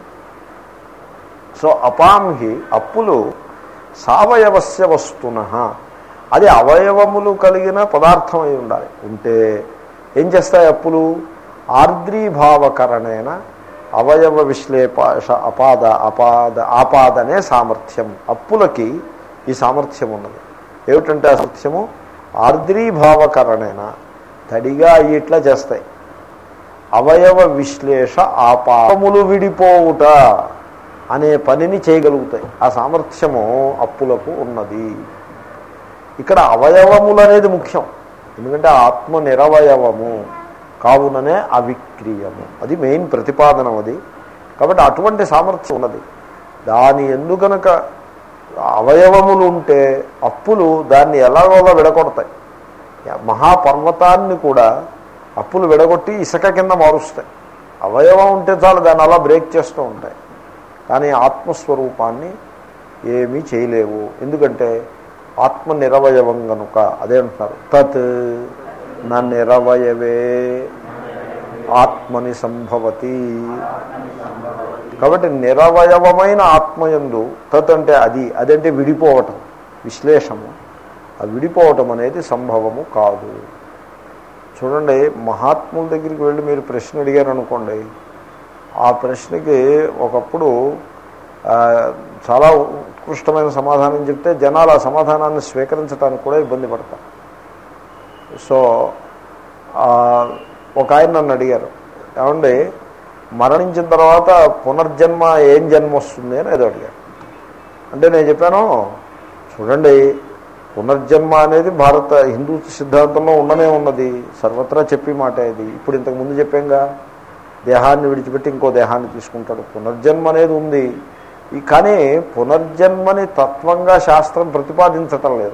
సో అపాంహి అప్పులు సావయవస్య వస్తున అది అవయవములు కలిగిన పదార్థం అయి ఉండాలి ఉంటే ఏం చేస్తాయి అప్పులు ఆర్ద్రీభావకరణేన అవయవ విశ్లేపాష అపాద అపాద ఆపాదనే సామర్థ్యం అప్పులకి ఈ సామర్థ్యం ఉన్నది ఏమిటంటే ఆ సామర్థ్యము ఆర్ద్రీభావకరణేన తడిగా అయ్యిట్లా చేస్తాయి అవయవ విశ్లేష ఆపాదములు విడిపోవుట అనే పనిని చేయగలుగుతాయి ఆ సామర్థ్యము అప్పులకు ఉన్నది ఇక్కడ అవయవములు అనేది ముఖ్యం ఎందుకంటే ఆత్మ నిరవయవము కావుననే అవిక్రీయము అది మెయిన్ ప్రతిపాదనం అది కాబట్టి అటువంటి సామర్థ్యం ఉన్నది దాని ఎందుకనక అవయవములు ఉంటే అప్పులు దాన్ని ఎలాగోలా విడగొడతాయి మహాపర్వతాన్ని కూడా అప్పులు విడగొట్టి ఇసుక కింద మారుస్తాయి అవయవం ఉంటే చాలు దాన్ని అలా బ్రేక్ చేస్తూ ఉంటాయి కానీ ఆత్మస్వరూపాన్ని ఏమీ చేయలేవు ఎందుకంటే ఆత్మ నిరవయవం కనుక అదే అంటున్నారు తత్ నా నిరవయవే ఆత్మని సంభవతి కాబట్టి నిరవయవమైన ఆత్మయందు తత్ అంటే అది అదంటే విడిపోవటం విశ్లేషము ఆ విడిపోవటం అనేది సంభవము కాదు చూడండి మహాత్ముల దగ్గరికి వెళ్ళి మీరు ప్రశ్న అడిగారు అనుకోండి ఆ ప్రశ్నకి ఒకప్పుడు చాలా ఉత్కృష్టమైన సమాధానం చెప్తే జనాలు ఆ సమాధానాన్ని స్వీకరించడానికి కూడా ఇబ్బంది పడతారు సో ఒక ఆయన నన్ను అడిగారు ఏమండి మరణించిన తర్వాత పునర్జన్మ ఏం జన్మ వస్తుంది అని ఏదో అడిగారు అంటే నేను చెప్పాను చూడండి పునర్జన్మ అనేది భారత హిందూ సిద్ధాంతంలో ఉండనే ఉన్నది సర్వత్రా చెప్పి మాట ఇది ఇప్పుడు ఇంతకు ముందు చెప్పాంగా దేహాన్ని విడిచిపెట్టి ఇంకో దేహాన్ని తీసుకుంటాడు పునర్జన్మ అనేది ఉంది కానీ పునర్జన్మని తత్వంగా శాస్త్రం ప్రతిపాదించటం లేదు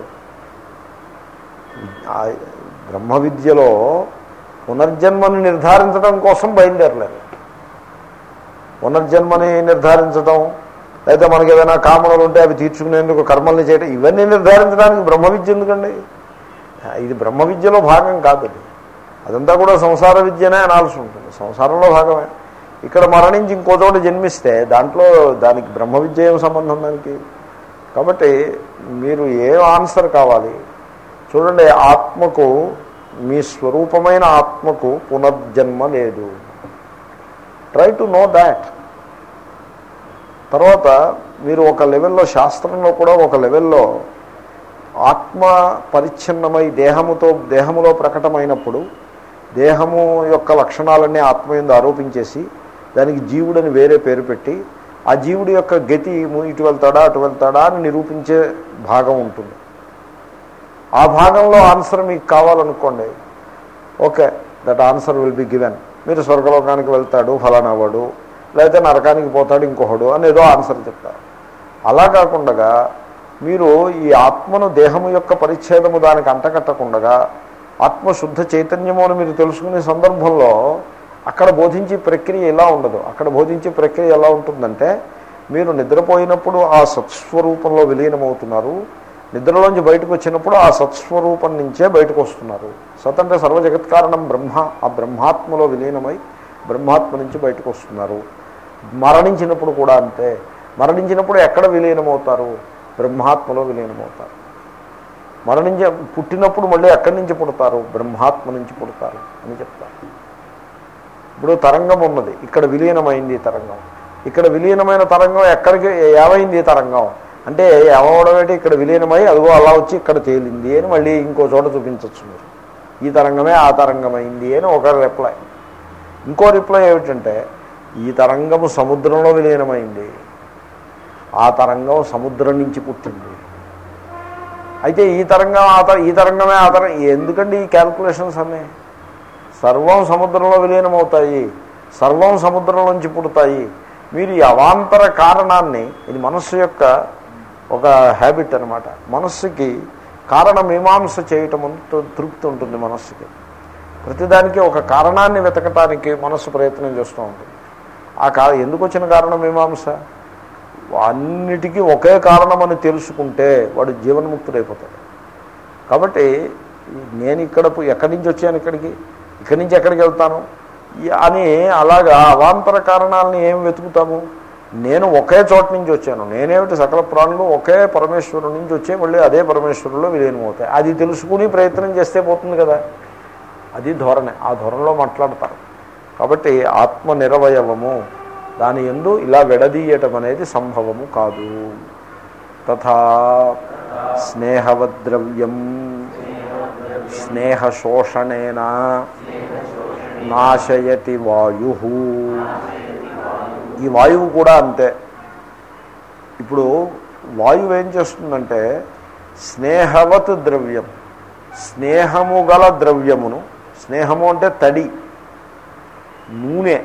బ్రహ్మ విద్యలో పునర్జన్మని నిర్ధారించడం కోసం బయలుదేరలేదు పునర్జన్మని నిర్ధారించడం లేదా మనకి ఏదైనా కామనలు ఉంటే అవి తీర్చుకునేందుకు కర్మల్ని చేయడం ఇవన్నీ నిర్ధారించడానికి బ్రహ్మ విద్య ఎందుకండి ఇది బ్రహ్మ విద్యలో భాగం కాదు అది అదంతా కూడా సంసార విద్యనే అనాల్సి ఉంటుంది సంసారంలో భాగమే ఇక్కడ మరణించి ఇంకో చోట జన్మిస్తే దాంట్లో దానికి బ్రహ్మ విద్య ఏం సంబంధం దానికి కాబట్టి మీరు ఏ ఆన్సర్ కావాలి చూడండి ఆత్మకు మీ స్వరూపమైన ఆత్మకు పునర్జన్మ లేదు ట్రై టు నో దాట్ తర్వాత మీరు ఒక లెవెల్లో శాస్త్రంలో కూడా ఒక లెవెల్లో ఆత్మ పరిచ్ఛిన్నమై దేహముతో దేహములో ప్రకటమైనప్పుడు దేహము యొక్క లక్షణాలన్నీ ఆత్మయందు ఆరోపించేసి దానికి జీవుడని వేరే పేరు పెట్టి ఆ జీవుడి యొక్క గతి ఇటు వెళ్తాడా అటు వెళ్తాడా అని నిరూపించే భాగం ఉంటుంది ఆ భాగంలో ఆన్సర్ మీకు కావాలనుకోండి okay that answer will be given మీరు స్వర్గలోకానికి వెళ్తాడు ఫలానా వాడు లేకపోతే నరకానికి పోతాడు ఇంకొకడు అని ఏదో ఆన్సర్ చెప్తారు అలా కాకుండా మీరు ఈ ఆత్మను దేహము యొక్క పరిచ్ఛేదము దానికి అంటకట్టకుండగా ఆత్మశుద్ధ చైతన్యము అని మీరు తెలుసుకునే సందర్భంలో అక్కడ బోధించే ప్రక్రియ ఎలా ఉండదు అక్కడ బోధించే ప్రక్రియ ఎలా ఉంటుందంటే మీరు నిద్రపోయినప్పుడు ఆ సత్స్వరూపంలో విలీనమవుతున్నారు నిద్రలోంచి బయటకు వచ్చినప్పుడు ఆ సత్స్వరూపం నుంచే బయటకు వస్తున్నారు సత్ అంటే సర్వజగత్కారణం బ్రహ్మ ఆ బ్రహ్మాత్మలో విలీనమై బ్రహ్మాత్మ నుంచి బయటకు వస్తున్నారు మరణించినప్పుడు కూడా అంతే మరణించినప్పుడు ఎక్కడ విలీనమవుతారు బ్రహ్మాత్మలో విలీనమవుతారు మరణించ పుట్టినప్పుడు మళ్ళీ ఎక్కడి నుంచి పుడతారు బ్రహ్మాత్మ నుంచి పుడతారు అని చెప్తారు ఇప్పుడు తరంగం ఉన్నది ఇక్కడ విలీనమైంది ఈ తరంగం ఇక్కడ విలీనమైన తరంగం ఎక్కడికి ఏమైంది ఈ తరంగం అంటే ఏమవడం ఏంటి ఇక్కడ విలీనమై అదిగో అలా వచ్చి ఇక్కడ తేలింది అని మళ్ళీ ఇంకో చోట చూపించవచ్చు మీరు ఈ తరంగమే ఆ తరంగమైంది అని ఒక రిప్లై ఇంకో రిప్లై ఏమిటంటే ఈ తరంగము సముద్రంలో విలీనమైంది ఆ తరంగం సముద్రం నుంచి పుట్టింది అయితే ఈ తరంగం ఆ తర ఈ తరంగమే ఆ తరంగం ఎందుకండి ఈ క్యాల్కులేషన్స్ అన్నీ సర్వం సముద్రంలో విలీనమవుతాయి సర్వం సముద్రం నుంచి పుడతాయి మీరు ఈ అవాంతర కారణాన్ని ఇది మనస్సు యొక్క ఒక హ్యాబిట్ అనమాట మనస్సుకి కారణ మీమాంస చేయటం అంత తృప్తి ఉంటుంది మనస్సుకి ప్రతిదానికి ఒక కారణాన్ని వెతకటానికి మనస్సు ప్రయత్నం చేస్తూ ఉంటుంది ఆ కా ఎందుకు వచ్చిన కారణ మీమాంస అన్నిటికీ ఒకే కారణం అని తెలుసుకుంటే వాడు జీవన్ముక్తుడైపోతాడు కాబట్టి నేను ఇక్కడ ఎక్కడి నుంచి వచ్చాను ఇక్కడికి ఇక్కడి నుంచి ఎక్కడికి వెళ్తాను ఈ- అని అలాగా అవాంతర కారణాలని ఏం వెతుకుతాము నేను ఒకే చోట నుంచి వచ్చాను నేనేమిటి సకల ప్రాణులు ఒకే పరమేశ్వరుడు నుంచి వచ్చే మళ్ళీ అదే పరమేశ్వరులో విలీనమవుతాయి అది తెలుసుకుని ప్రయత్నం చేస్తే పోతుంది కదా అది ధోరణి ఆ ధోరణిలో మాట్లాడతారు కాబట్టి ఆత్మ నిరవయవము దాని ఎందు ఇలా విడదీయటం అనేది సంభవము కాదు తథా స్నేహవద్రవ్యం స్నేహశోషణేన నాశయతి వాయు ఈ వాయువు కూడా అంతే ఇప్పుడు వాయువు ఏం చేస్తుందంటే స్నేహవత్ ద్రవ్యం స్నేహము గల ద్రవ్యమును స్నేహము అంటే తడి నూనె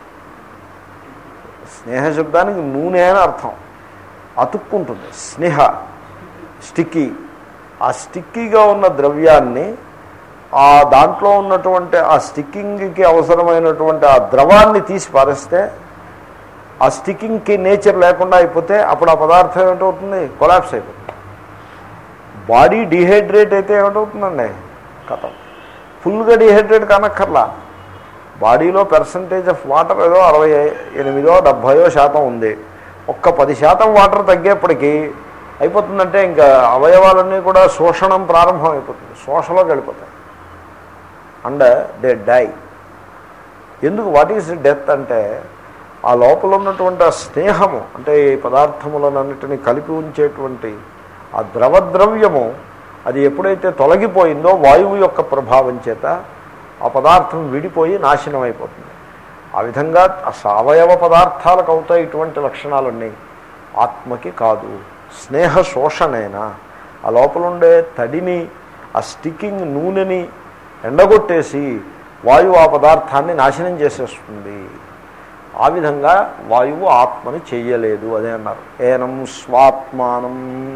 స్నేహ శబ్దానికి నూనె అని అర్థం అతుక్కుంటుంది స్నేహ స్టిక్కీ ఆ స్టిక్కీగా ఉన్న ద్రవ్యాన్ని ఆ దాంట్లో ఉన్నటువంటి ఆ స్టిక్కింగ్కి అవసరమైనటువంటి ఆ ద్రవాన్ని తీసి పారేస్తే ఆ స్టిక్కింగ్కి నేచర్ లేకుండా అయిపోతే అప్పుడు ఆ పదార్థం ఏమిటవుతుంది కొలాప్స్ అయిపోతుంది బాడీ డిహైడ్రేట్ అయితే ఏమిటవుతుందండి కథం ఫుల్గా డిహైడ్రేట్ కానక్కర్లా బాడీలో పర్సంటేజ్ ఆఫ్ వాటర్ ఏదో అరవై ఎనిమిదో డెబ్భయో శాతం ఉంది ఒక్క పది శాతం వాటర్ తగ్గేప్పటికీ అయిపోతుందంటే ఇంకా అవయవాలన్నీ కూడా శోషణం ప్రారంభం అయిపోతుంది శోషలోకి వెళ్ళిపోతాయి అండ్ దే డై ఎందుకు వాట్ ఈస్ డెత్ అంటే ఆ లోపల ఉన్నటువంటి ఆ స్నేహము అంటే ఈ పదార్థములన్నిటిని కలిపి ఉంచేటువంటి ఆ ద్రవద్రవ్యము అది ఎప్పుడైతే తొలగిపోయిందో వాయువు యొక్క ప్రభావం చేత ఆ పదార్థం విడిపోయి నాశనం అయిపోతుంది ఆ విధంగా ఆ సవయవ పదార్థాలకు అవుతాయి ఇటువంటి లక్షణాలన్నీ ఆత్మకి కాదు స్నేహ శోషణేనా ఆ లోపల ఉండే తడిని ఆ స్టిక్కింగ్ నూనెని ఎండగొట్టేసి వాయువు ఆ పదార్థాన్ని నాశనం చేసేస్తుంది ఆ విధంగా వాయువు ఆత్మని చెయ్యలేదు అదే అన్నారు ఏనం స్వాత్మానం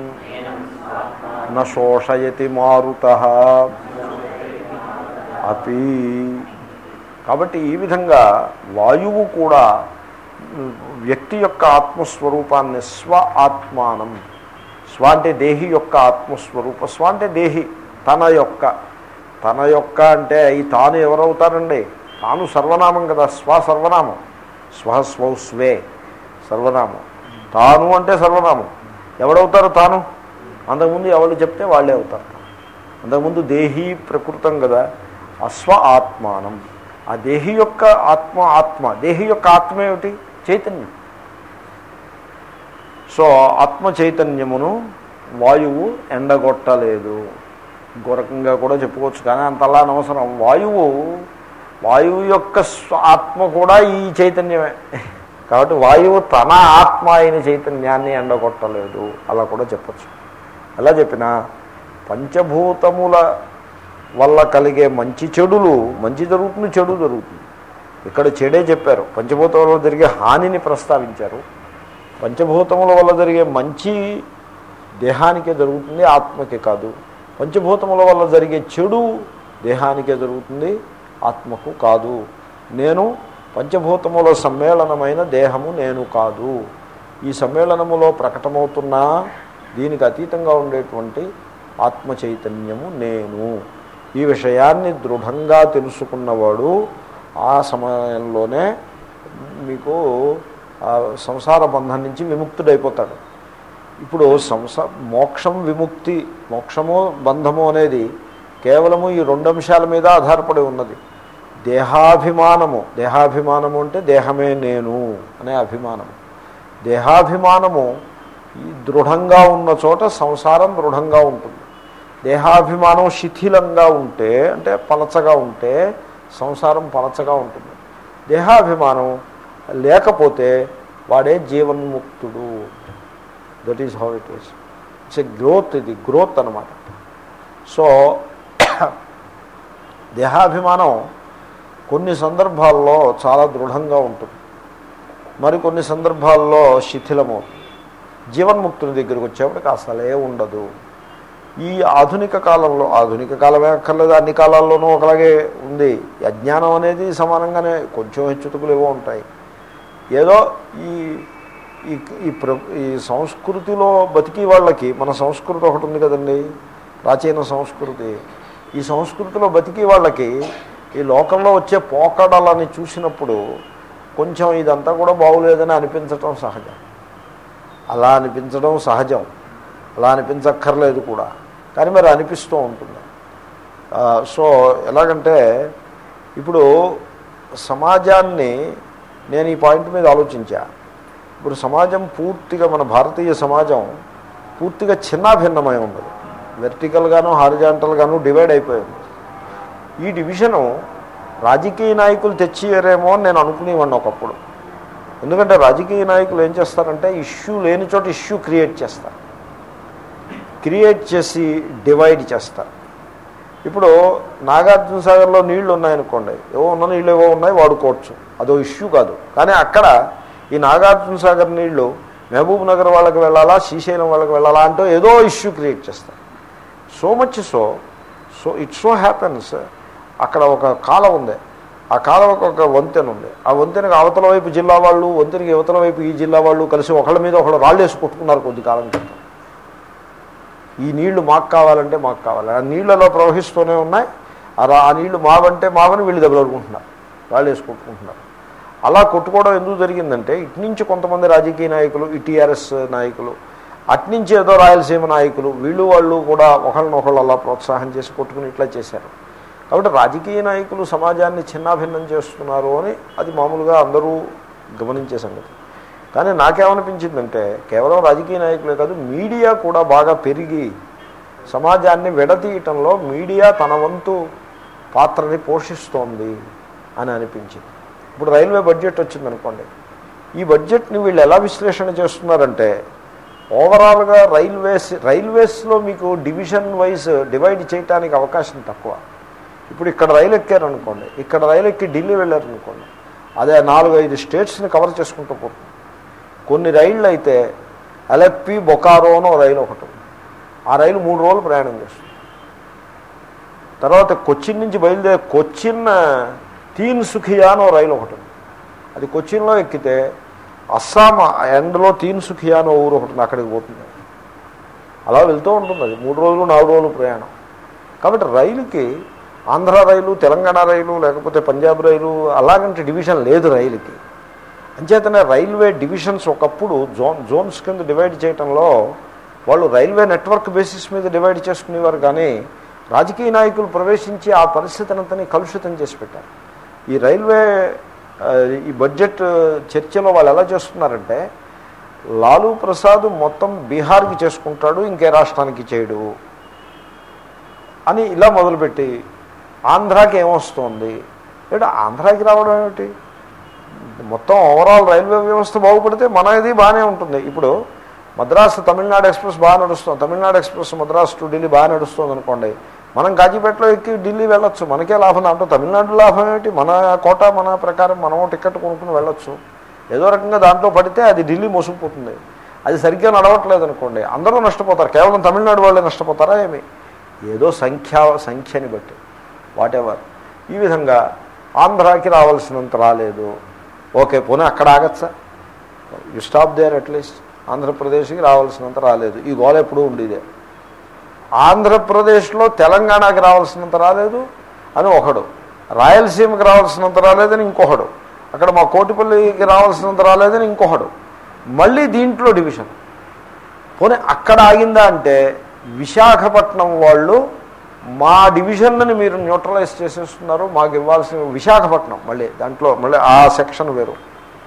నోషయతి మారుత అపి కాబట్టి ఈ విధంగా వాయువు కూడా వ్యక్తి యొక్క ఆత్మస్వరూపాన్ని స్వ ఆత్మానం స్వ అంటే దేహి యొక్క ఆత్మస్వరూప స్వ అంటే దేహి తన యొక్క తన యొక్క అంటే ఈ తాను ఎవరవుతారండి తాను సర్వనామం కదా స్వ సర్వనామం స్వ స్వౌ స్వే సర్వనామం తాను అంటే సర్వనామం ఎవడవుతారు తాను అంతకుముందు ఎవరు చెప్తే వాళ్ళే అవుతారు అంతకుముందు దేహీ ప్రకృతం కదా అస్వ ఆత్మానం ఆ దేహి యొక్క ఆత్మ ఆత్మ దేహి యొక్క ఆత్మ ఏమిటి చైతన్యం సో ఆత్మ చైతన్యమును వాయువు ఎండగొట్టలేదు ఇంకో రకంగా కూడా చెప్పుకోవచ్చు కానీ అంతలా అనవసరం వాయువు వాయువు యొక్క స్వ- ఆత్మ కూడా ఈ చైతన్యమే కాబట్టి వాయువు తన ఆత్మ అయిన చైతన్యాన్ని ఎండగొట్టలేదు అలా కూడా చెప్పచ్చు ఎలా చెప్పినా పంచభూతముల వల్ల కలిగే మంచి చెడులు మంచి జరుగుతుంది చెడు జరుగుతుంది ఇక్కడ చెడే చెప్పారు పంచభూతముల వల్ల జరిగే హానిని ప్రస్తావించారు పంచభూతముల వల్ల జరిగే మంచి దేహానికే జరుగుతుంది ఆత్మకి కాదు పంచభూతముల వల్ల జరిగే చెడు దేహానికే జరుగుతుంది ఆత్మకు కాదు నేను పంచభూతముల సమ్మేళనమైన దేహము నేను కాదు ఈ సమ్మేళనములో ప్రకటమవుతున్న దీనికి అతీతంగా ఉండేటువంటి ఆత్మ చైతన్యము నేను ఈ విషయాన్ని దృఢంగా తెలుసుకున్నవాడు ఆ సమయంలోనే మీకు ఆ సంసార బంధం నుంచి విముక్తుడైపోతాడు ఇప్పుడు సంస మోక్షం విముక్తి మోక్షము బంధము అనేది కేవలము ఈ రెండు అంశాల మీద ఆధారపడి ఉన్నది దేహాభిమానము దేహాభిమానము అంటే దేహమే నేను అనే అభిమానము దేహాభిమానము ఈ దృఢంగా ఉన్న చోట సంసారం దృఢంగా ఉంటుంది దేహాభిమానం శిథిలంగా ఉంటే అంటే పలచగా ఉంటే సంసారం పలచగా ఉంటుంది దేహాభిమానం లేకపోతే వాడే జీవన్ముక్తుడు that is how it is it's a growth ఇది గ్రోత్ అనమాట సో దేహాభిమానం కొన్ని సందర్భాల్లో చాలా దృఢంగా ఉంటుంది మరి కొన్ని సందర్భాల్లో శిథిలమవుతుంది జీవన్ముక్తుని దగ్గరికి వచ్చేప్పటికి అసలే ఉండదు ఈ ఆధునిక కాలంలో ఆధునిక కాలమే అక్కర్లేదు అన్ని కాలాల్లోనూ ఒకలాగే ఉంది ఈ అజ్ఞానం అనేది సమానంగానే కొంచెం హెచ్చుతుకులు ఏవో ఉంటాయి ఏదో ఈ ఈ ఈ ప్ర ఈ సంస్కృతిలో బతికి వాళ్ళకి మన సంస్కృతి ఒకటి ఉంది కదండి ప్రాచీన సంస్కృతి ఈ సంస్కృతిలో బతికి వాళ్ళకి ఈ లోకంలో వచ్చే పోకడలని చూసినప్పుడు కొంచెం ఇదంతా కూడా బాగులేదని అనిపించటం సహజం అలా అనిపించడం సహజం అలా అనిపించక్కర్లేదు కూడా కానీ మరి అనిపిస్తూ ఉంటుంది ఆ, సో ఎలాగంటే ఇప్పుడు సమాజాన్ని నేను ఈ పాయింట్ మీద ఆలోచించా ఇప్పుడు సమాజం పూర్తిగా మన భారతీయ సమాజం పూర్తిగా చిన్నాభిన్నమై ఉన్నది వెర్టికల్గాను హారిజాంటల్గాను డివైడ్ అయిపోయింది ఈ డివిజను రాజకీయ నాయకులు తెచ్చియరేమో అని నేను అనుకునేవాడిని ఒకప్పుడు ఎందుకంటే రాజకీయ నాయకులు ఏం చేస్తారంటే ఇష్యూ లేని చోట ఇష్యూ క్రియేట్ చేస్తారు క్రియేట్ చేసి డివైడ్ చేస్తారు ఇప్పుడు నాగార్జున సాగర్లో నీళ్లు ఉన్నాయనుకోండి ఏవో ఉన్న నీళ్ళు ఏవో ఉన్నాయి వాడుకోవచ్చు అదో ఇష్యూ కాదు కానీ అక్కడ ఈ నాగార్జున సాగర్ నీళ్లు మహబూబ్ నగర్ వాళ్ళకి వెళ్ళాలా శ్రీశైలం వాళ్ళకి వెళ్ళాలా అంటూ ఏదో ఇష్యూ క్రియేట్ చేస్తారు so much so so it so happens అక్కడ ఒక కాలం ఉంది ఆ కాలువకు ఒక వంతెన ఉంది ఆ వంతెనకు అవతల వైపు జిల్లా వాళ్ళు వంతెనకి యువతల వైపు ఈ జిల్లా వాళ్ళు కలిసి ఒకళ్ళ మీద ఒకళ్ళు రాళ్ళు వేసి కొట్టుకున్నారు కొద్ది కాలం క్రితం ఈ నీళ్లు మాకు కావాలంటే మాకు కావాలి ఆ నీళ్ళలో ప్రవహిస్తూనే ఉన్నాయి ఆ రా- ఆ నీళ్లు మావంటే మావని వీళ్ళు దెబ్బలాడుకుంటున్నారు వాళ్ళు వేసి కొట్టుకుంటున్నారు అలా కొట్టుకోవడం ఎందుకు జరిగిందంటే ఇటు నుంచి కొంతమంది రాజకీయ నాయకులు ఈ టీఆర్ఎస్ నాయకులు అట్నుంచి ఏదో రాయలసీమ నాయకులు వీళ్ళు వాళ్ళు కూడా ఒకళ్ళనొకళ్ళు అలా ప్రోత్సాహం చేసి కొట్టుకుని ఇట్లా చేశారు కాబట్టి రాజకీయ నాయకులు సమాజాన్ని చిన్నాభిన్నం చేస్తున్నారు అని అది మామూలుగా అందరూ గమనించే సంగతి కానీ నాకేమనిపించిందంటే కేవలం రాజకీయ నాయకులే కాదు మీడియా కూడా బాగా పెరిగి సమాజాన్ని విడతీయటంలో మీడియా తన వంతు పాత్రని పోషిస్తోంది అని అనిపించింది ఇప్పుడు రైల్వే బడ్జెట్ వచ్చిందనుకోండి ఈ బడ్జెట్ని వీళ్ళు ఎలా విశ్లేషణ చేస్తున్నారంటే ఓవరాల్గా రైల్వేస్ రైల్వేస్లో మీకు డివిజన్ వైజ్ డివైడ్ చేయడానికి అవకాశం తక్కువ ఇప్పుడు ఇక్కడ రైలు ఎక్కారనుకోండి ఇక్కడ రైలు ఎక్కి ఢిల్లీ వెళ్ళారనుకోండి అదే నాలుగు ఐదు స్టేట్స్ని కవర్ చేసుకుంటూ పోతుంది కొన్ని రైళ్ళు అయితే అలెప్పి బొకారో అని ఓ రైలు ఒకటి ఉంది. ఆ రైలు మూడు రోజులు ప్రయాణం చేస్తుంది తర్వాత కొచ్చిన్ నుంచి బయలుదేరి కొచ్చిన్ తీన్ సుఖియా అని ఓ రైలు ఒకటి ఉంది అది కొచ్చిన్లో ఎక్కితే అస్సాం ఎండ్లో తీన్ సుఖియా అని ఓ ఊరు ఒకటి ఉంది అక్కడికి పోతుంది అలా వెళ్తూ ఉంటుంది అది మూడు రోజులు నాలుగు రోజులు ప్రయాణం కాబట్టి రైలుకి ఆంధ్ర రైలు తెలంగాణ రైలు లేకపోతే పంజాబ్ రైలు అలాగంటే డివిజన్ లేదు రైలుకి అంచేతనే రైల్వే డివిజన్స్ ఒకప్పుడు జోన్ జోన్స్ కింద డివైడ్ చేయడంలో వాళ్ళు రైల్వే నెట్వర్క్ బేసిస్ మీద డివైడ్ చేసుకునేవారు కానీ రాజకీయ నాయకులు ప్రవేశించి ఆ పరిస్థితినంతని కలుషితం చేసి పెట్టారు ఈ రైల్వే ఆ, ఈ బడ్జెట్ చర్చలో వాళ్ళు ఎలా చేస్తున్నారంటే లాలూ ప్రసాద్ మొత్తం బీహార్కి చేసుకుంటాడు ఇంకే రాష్ట్రానికి చేయడు అని ఇలా మొదలుపెట్టి ఆంధ్రాకి ఏమొస్తుంది లేదా ఆంధ్రాకి రావడం ఏమిటి మొత్తం ఓవరాల్ రైల్వే వ్యవస్థ బాగుపడితే మన ఇది బాగానే ఉంటుంది ఇప్పుడు మద్రాసు తమిళనాడు ఎక్స్ప్రెస్ బాగా నడుస్తుంది తమిళనాడు ఎక్స్ప్రెస్ మద్రాసు టు ఢిల్లీ బాగా నడుస్తుంది అనుకోండి మనం కాజీపేటలో ఎక్కి ఢిల్లీ వెళ్ళొచ్చు మనకే లాభం దాంట్లో తమిళనాడు లాభం ఏమిటి మన కోట మన ప్రకారం మనం టికెట్ కొనుక్కుని వెళ్ళొచ్చు ఏదో రకంగా దాంట్లో పడితే అది ఢిల్లీ మోసుకుపోతుంది అది సరిగ్గా నడవట్లేదు అనుకోండి అందరూ నష్టపోతారు కేవలం తమిళనాడు వాళ్ళే నష్టపోతారా ఏమి ఏదో సంఖ్య సంఖ్యని బట్టి వాటెవర్ ఈ విధంగా ఆంధ్రాకి రావాల్సినంత రాలేదు ఓకే పోనీ అక్కడ ఆగచ్చా యు స్టాప్ దేర్ అట్లీస్ట్ ఆంధ్రప్రదేశ్కి రావాల్సినంత రాలేదు ఈ గోల ఎప్పుడూ ఉండేదే ఆంధ్రప్రదేశ్లో తెలంగాణకి రావాల్సినంత రాలేదు అని ఒకడు రాయలసీమకి రావాల్సినంత రాలేదని ఇంకొకడు అక్కడ మా కోటిపల్లికి రావాల్సినంత రాలేదని ఇంకొకడు మళ్ళీ దీంట్లో డివిజన్ పోనీ అక్కడ ఆగిందా అంటే విశాఖపట్నం వాళ్ళు మా డివిజన్ని మీరు న్యూట్రలైజ్ చేసేస్తున్నారు మాకు ఇవ్వాల్సిన విశాఖపట్నం మళ్ళీ దాంట్లో మళ్ళీ ఆ సెక్షన్ వేరు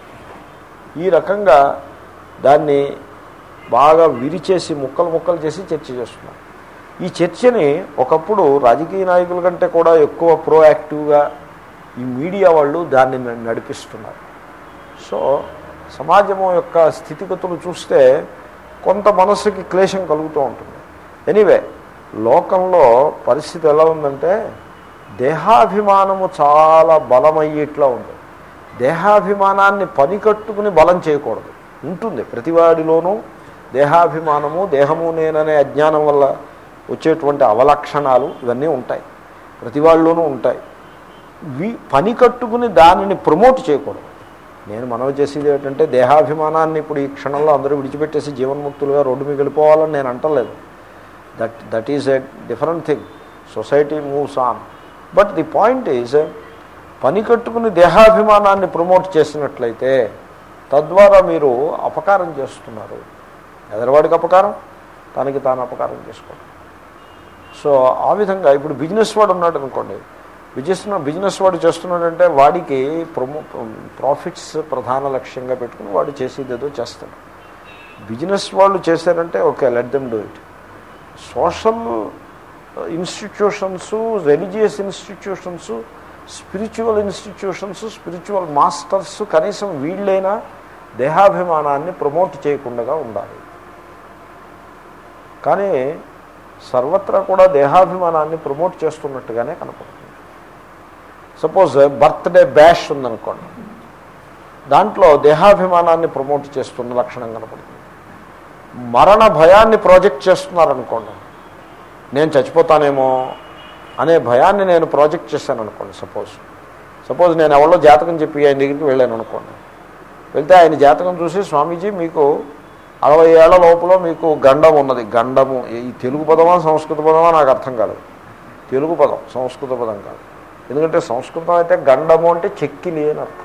ఈ రకంగా దాన్ని బాగా విరిచేసి ముక్కలు ముక్కలు చేసి చర్చ చేస్తున్నారు ఈ చర్చని ఒకప్పుడు రాజకీయ నాయకుల కంటే కూడా ఎక్కువ ప్రోయాక్టివ్గా ఈ మీడియా వాళ్ళు దాన్ని న- నడిపిస్తున్నారు సో సమాజం యొక్క స్థితిగతులు చూస్తే కొంత మనస్సుకి క్లేశం కలుగుతూ ఉంటుంది ఎనీవే లోకంలో పరిస్థితి ఎలా ఉందంటే దేహాభిమానము చాలా బలమయ్యేట్లా ఉంది దేహాభిమానాన్ని పనికట్టుకుని బలం చేయకూడదు ఉంటుంది ప్రతివాడిలోనూ దేహాభిమానము దేహము నేననే అజ్ఞానం వల్ల వచ్చేటువంటి అవలక్షణాలు ఇవన్నీ ఉంటాయి ప్రతి వాళ్ళలోనూ ఉంటాయి వి పని కట్టుకుని దానిని ప్రమోట్ చేయకూడదు నేను మనవి చేసేది ఏంటంటే దేహాభిమానాన్ని ఇప్పుడు ఈ క్షణంలో అందరూ విడిచిపెట్టేసి జీవన్ముక్తులుగా రోడ్డు మీద వెళ్ళిపోవాలని నేను అంటలేదు that that is a different thing society moves on but the point is పని కట్టుకుని దేహాభిమానాన్ని ప్రమోట్ చేసినట్లయితే తద్వారా మీరు అపకారం చేస్తున్నారు ఎదరవాడికి అపకారం తనకి తాను అపకారం చేసుకోవడం సో ఆ విధంగా ఇప్పుడు బిజినెస్ వాడు ఉన్నాడు అనుకోండి బిజినెస్ బిజినెస్ వాడు చేస్తున్నాడంటే వాడికి ప్రమో ప్రాఫిట్స్ ప్రధాన లక్ష్యంగా పెట్టుకుని వాడు చేసేది ఏదో చేస్తాడు బిజినెస్ వాళ్ళు చేశారంటే okay let them do it social institutions religious institutions spiritual institutions spiritual masters కనీసం వీళ్ళైనా దేహాభిమానాన్ని ప్రమోట్ చేయకుండా ఉండాలి కానీ సర్వత్రా కూడా దేహాభిమానాన్ని ప్రమోట్ చేస్తున్నట్టుగానే కనపడుతుంది సపోజ్ బర్త్డే బ్యాష్ ఉందనుకోండి దాంట్లో దేహాభిమానాన్ని ప్రమోట్ చేస్తున్న లక్షణం కనపడుతుంది మరణ భయాన్ని ప్రాజెక్ట్ చేస్తున్నారనుకోండి నేను చచ్చిపోతానేమో అనే భయాన్ని నేను ప్రాజెక్ట్ చేశాను అనుకోండి సపోజ్ సపోజ్ నేను ఎవరో జాతకం చెప్పి ఆయన దగ్గరికి వెళ్ళాను అనుకోండి వెళ్తే ఆయన జాతకం చూసి స్వామీజీ మీకు అరవై ఏళ్ల లోపల మీకు గండం ఉన్నది గండము ఈ తెలుగు పదమా సంస్కృత పదమా నాకు అర్థం కాదు తెలుగు పదం సంస్కృత పదం కాదు ఎందుకంటే సంస్కృతం అయితే గండము అంటే చెక్కిలి అని అర్థం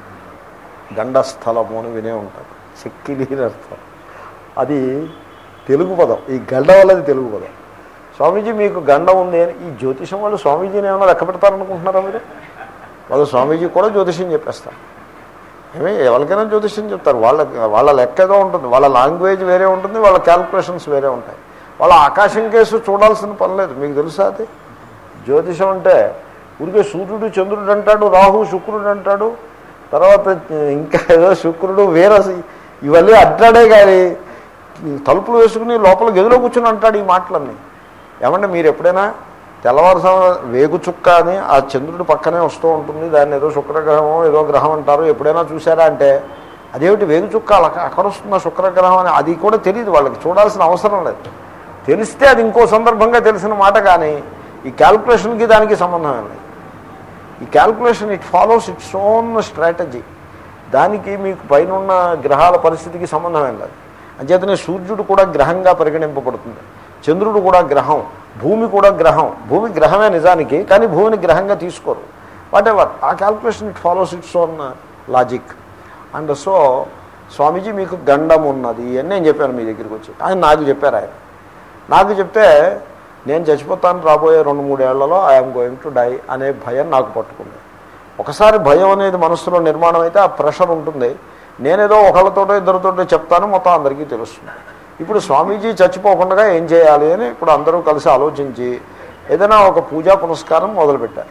గండస్థలము అని వినే ఉంటారు చెక్కిలి అని అర్థం అది తెలుగు పదం ఈ గండం వల్లది తెలుగు పదం స్వామీజీ మీకు గండం ఉంది అని ఈ జ్యోతిషం వాళ్ళు స్వామీజీని ఏమైనా లెక్క పెడతారనుకుంటున్నారా మీరు వాళ్ళు స్వామీజీ కూడా జ్యోతిషం చెప్పేస్తారు ఏమి ఎవరికైనా జ్యోతిష్యం చెప్తారు వాళ్ళ వాళ్ళ లెక్క ఏదో ఉంటుంది వాళ్ళ లాంగ్వేజ్ వేరే ఉంటుంది వాళ్ళ క్యాల్కులేషన్స్ వేరే ఉంటాయి వాళ్ళ ఆకాశం కేసు చూడాల్సిన పని లేదు మీకు తెలుసా అది జ్యోతిషం అంటే ఊరికే సూర్యుడు చంద్రుడు అంటాడు రాహు శుక్రుడు అంటాడు తర్వాత ఇంకా ఏదో శుక్రుడు వేరే ఇవన్నీ అంటాడే కానీ తలుపులు వేసుకుని లోపల గదిలో కూర్చుని అంటాడు ఈ మాటలన్నీ ఏమంటే మీరు ఎప్పుడైనా తెల్లవారుసామ వేగు చుక్క అని ఆ చంద్రుడి పక్కనే వస్తూ ఉంటుంది దాన్ని ఏదో శుక్రగ్రహమో ఏదో గ్రహం అంటారు ఎప్పుడైనా చూసారా అంటే అదేమిటి వేగు చుక్క అలా అక్కడ వస్తున్న శుక్రగ్రహం అని అది కూడా తెలియదు వాళ్ళకి చూడాల్సిన అవసరం లేదు తెలిస్తే అది ఇంకో సందర్భంగా తెలిసిన మాట కానీ ఈ క్యాల్కులేషన్కి దానికి సంబంధం లేదు ఈ calculation it follows its own strategy దానికి మీకు పైన ఉన్న గ్రహాల పరిస్థితికి సంబంధం ఏం లేదు అంచేతనే సూర్యుడు కూడా గ్రహంగా పరిగణింపబడుతుంది చంద్రుడు కూడా గ్రహం భూమి కూడా గ్రహం భూమి గ్రహమే నిజానికి కానీ భూమిని గ్రహంగా తీసుకోరు వాట్ ఎవర్ ఆ calculation it follows its own logic and so Swamiji మీకు గండం ఉన్నది అని నేను చెప్పాను మీ దగ్గరికి వచ్చి ఆయన నాకు చెప్పారు ఆయన నాకు చెప్తే నేను చచ్చిపోతాను రాబోయే రెండు మూడేళ్లలో ఐఎమ్ గోయింగ్ టు డై అనే భయం నాకు పట్టుకుంది ఒకసారి భయం అనేది మనసులో నిర్మాణం అయితే ఆ ప్రెషర్ ఉంటుంది నేనేదో ఒకళ్ళతోటో ఇద్దరితోటో చెప్తాను మొత్తం అందరికీ తెలుస్తుంది ఇప్పుడు స్వామీజీ చచ్చిపోకుండా ఏం చేయాలి అని ఇప్పుడు అందరూ కలిసి ఆలోచించి ఏదైనా ఒక పూజా పునస్కారం మొదలుపెట్టారు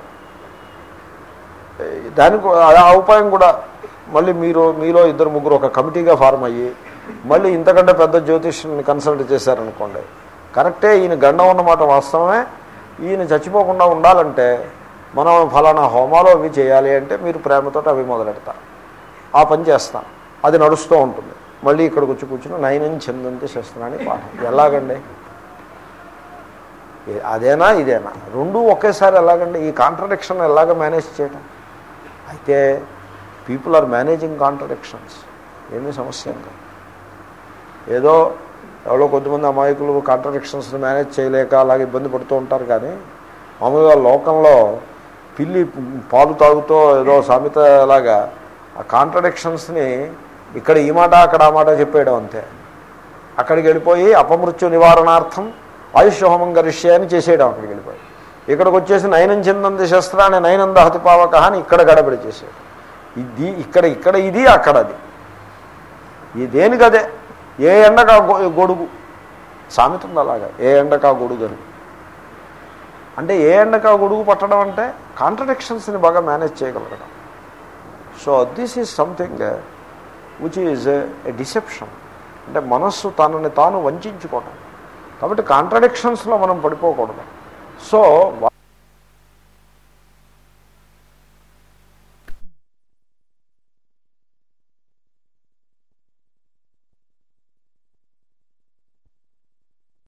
దానికి ఆ ఉపాయం కూడా మళ్ళీ మీరు మీలో ఇద్దరు ముగ్గురు ఒక కమిటీగా ఫార్మ్ అయ్యి మళ్ళీ ఇంతకంటే పెద్ద జ్యోతిష్యుని కన్సల్ట్ చేశారనుకోండి కరెక్టే ఈయన గండం ఉన్నమాట వాస్తవమే ఈయన చచ్చిపోకుండా ఉండాలంటే మనం ఫలానా హోమాలు అవి చేయాలి అంటే మీరు ప్రేమతో అవి మొదలెడతారు ఆ పని చేస్తాం అది నడుస్తూ ఉంటుంది మళ్ళీ ఇక్కడికి వచ్చి కూర్చుని నయనం చెందంతి శస్త్రాన్ని పాఠం ఎలాగండి ఏ- అదేనా ఇదేనా రెండు ఒకేసారి ఎలాగండి ఈ కాంట్రడిక్షన్ ఎలాగ మేనేజ్ చేయటం అయితే పీపుల్ ఆర్ మేనేజింగ్ కాంట్రడిక్షన్స్ ఏమీ సమస్య ఏం కాదు ఏదో ఎవరో కొద్దిమంది అమాయకులు కాంట్రడిక్షన్స్ని మేనేజ్ చేయలేక అలాగే ఇబ్బంది పడుతూ ఉంటారు కానీ మామూలుగా లోకంలో పిల్లి పాలు తాగుతూ ఏదో సామెత లాగా ఆ కాంట్రడిక్షన్స్ని ఇక్కడ ఈ మాట అక్కడ ఆ మాట చెప్పేయడం అంతే అక్కడికి వెళ్ళిపోయి అపమృత్యు నివారణార్థం ఆయుష్ హోమం గరిష్య అని చేసేయడం అక్కడికి వెళ్ళిపోయి ఇక్కడికి వచ్చేసి నయనం చెందంది శస్త్రాన్ని నయనంద హతిపావక అని ఇక్కడ గడబడి చేసేయడం ఇది ఇక్కడ ఇక్కడ ఇది అక్కడ అది ఈ దేనికదే ఏ ఎండకా గొ- గొడుగు సామెత ఉంది అలాగా ఏ ఎండకా గొడుగు అని అంటే ఏ ఎండకా గొడుగు పట్టడం అంటే కాంట్రడిక్షన్స్ని బాగా మేనేజ్ చేయగలగడం so this is something which is a deception అంటే మనస్సు తనని తాను వంచుకోవటం కాబట్టి కాంట్రడిక్షన్స్లో మనం పడిపోకూడదు సో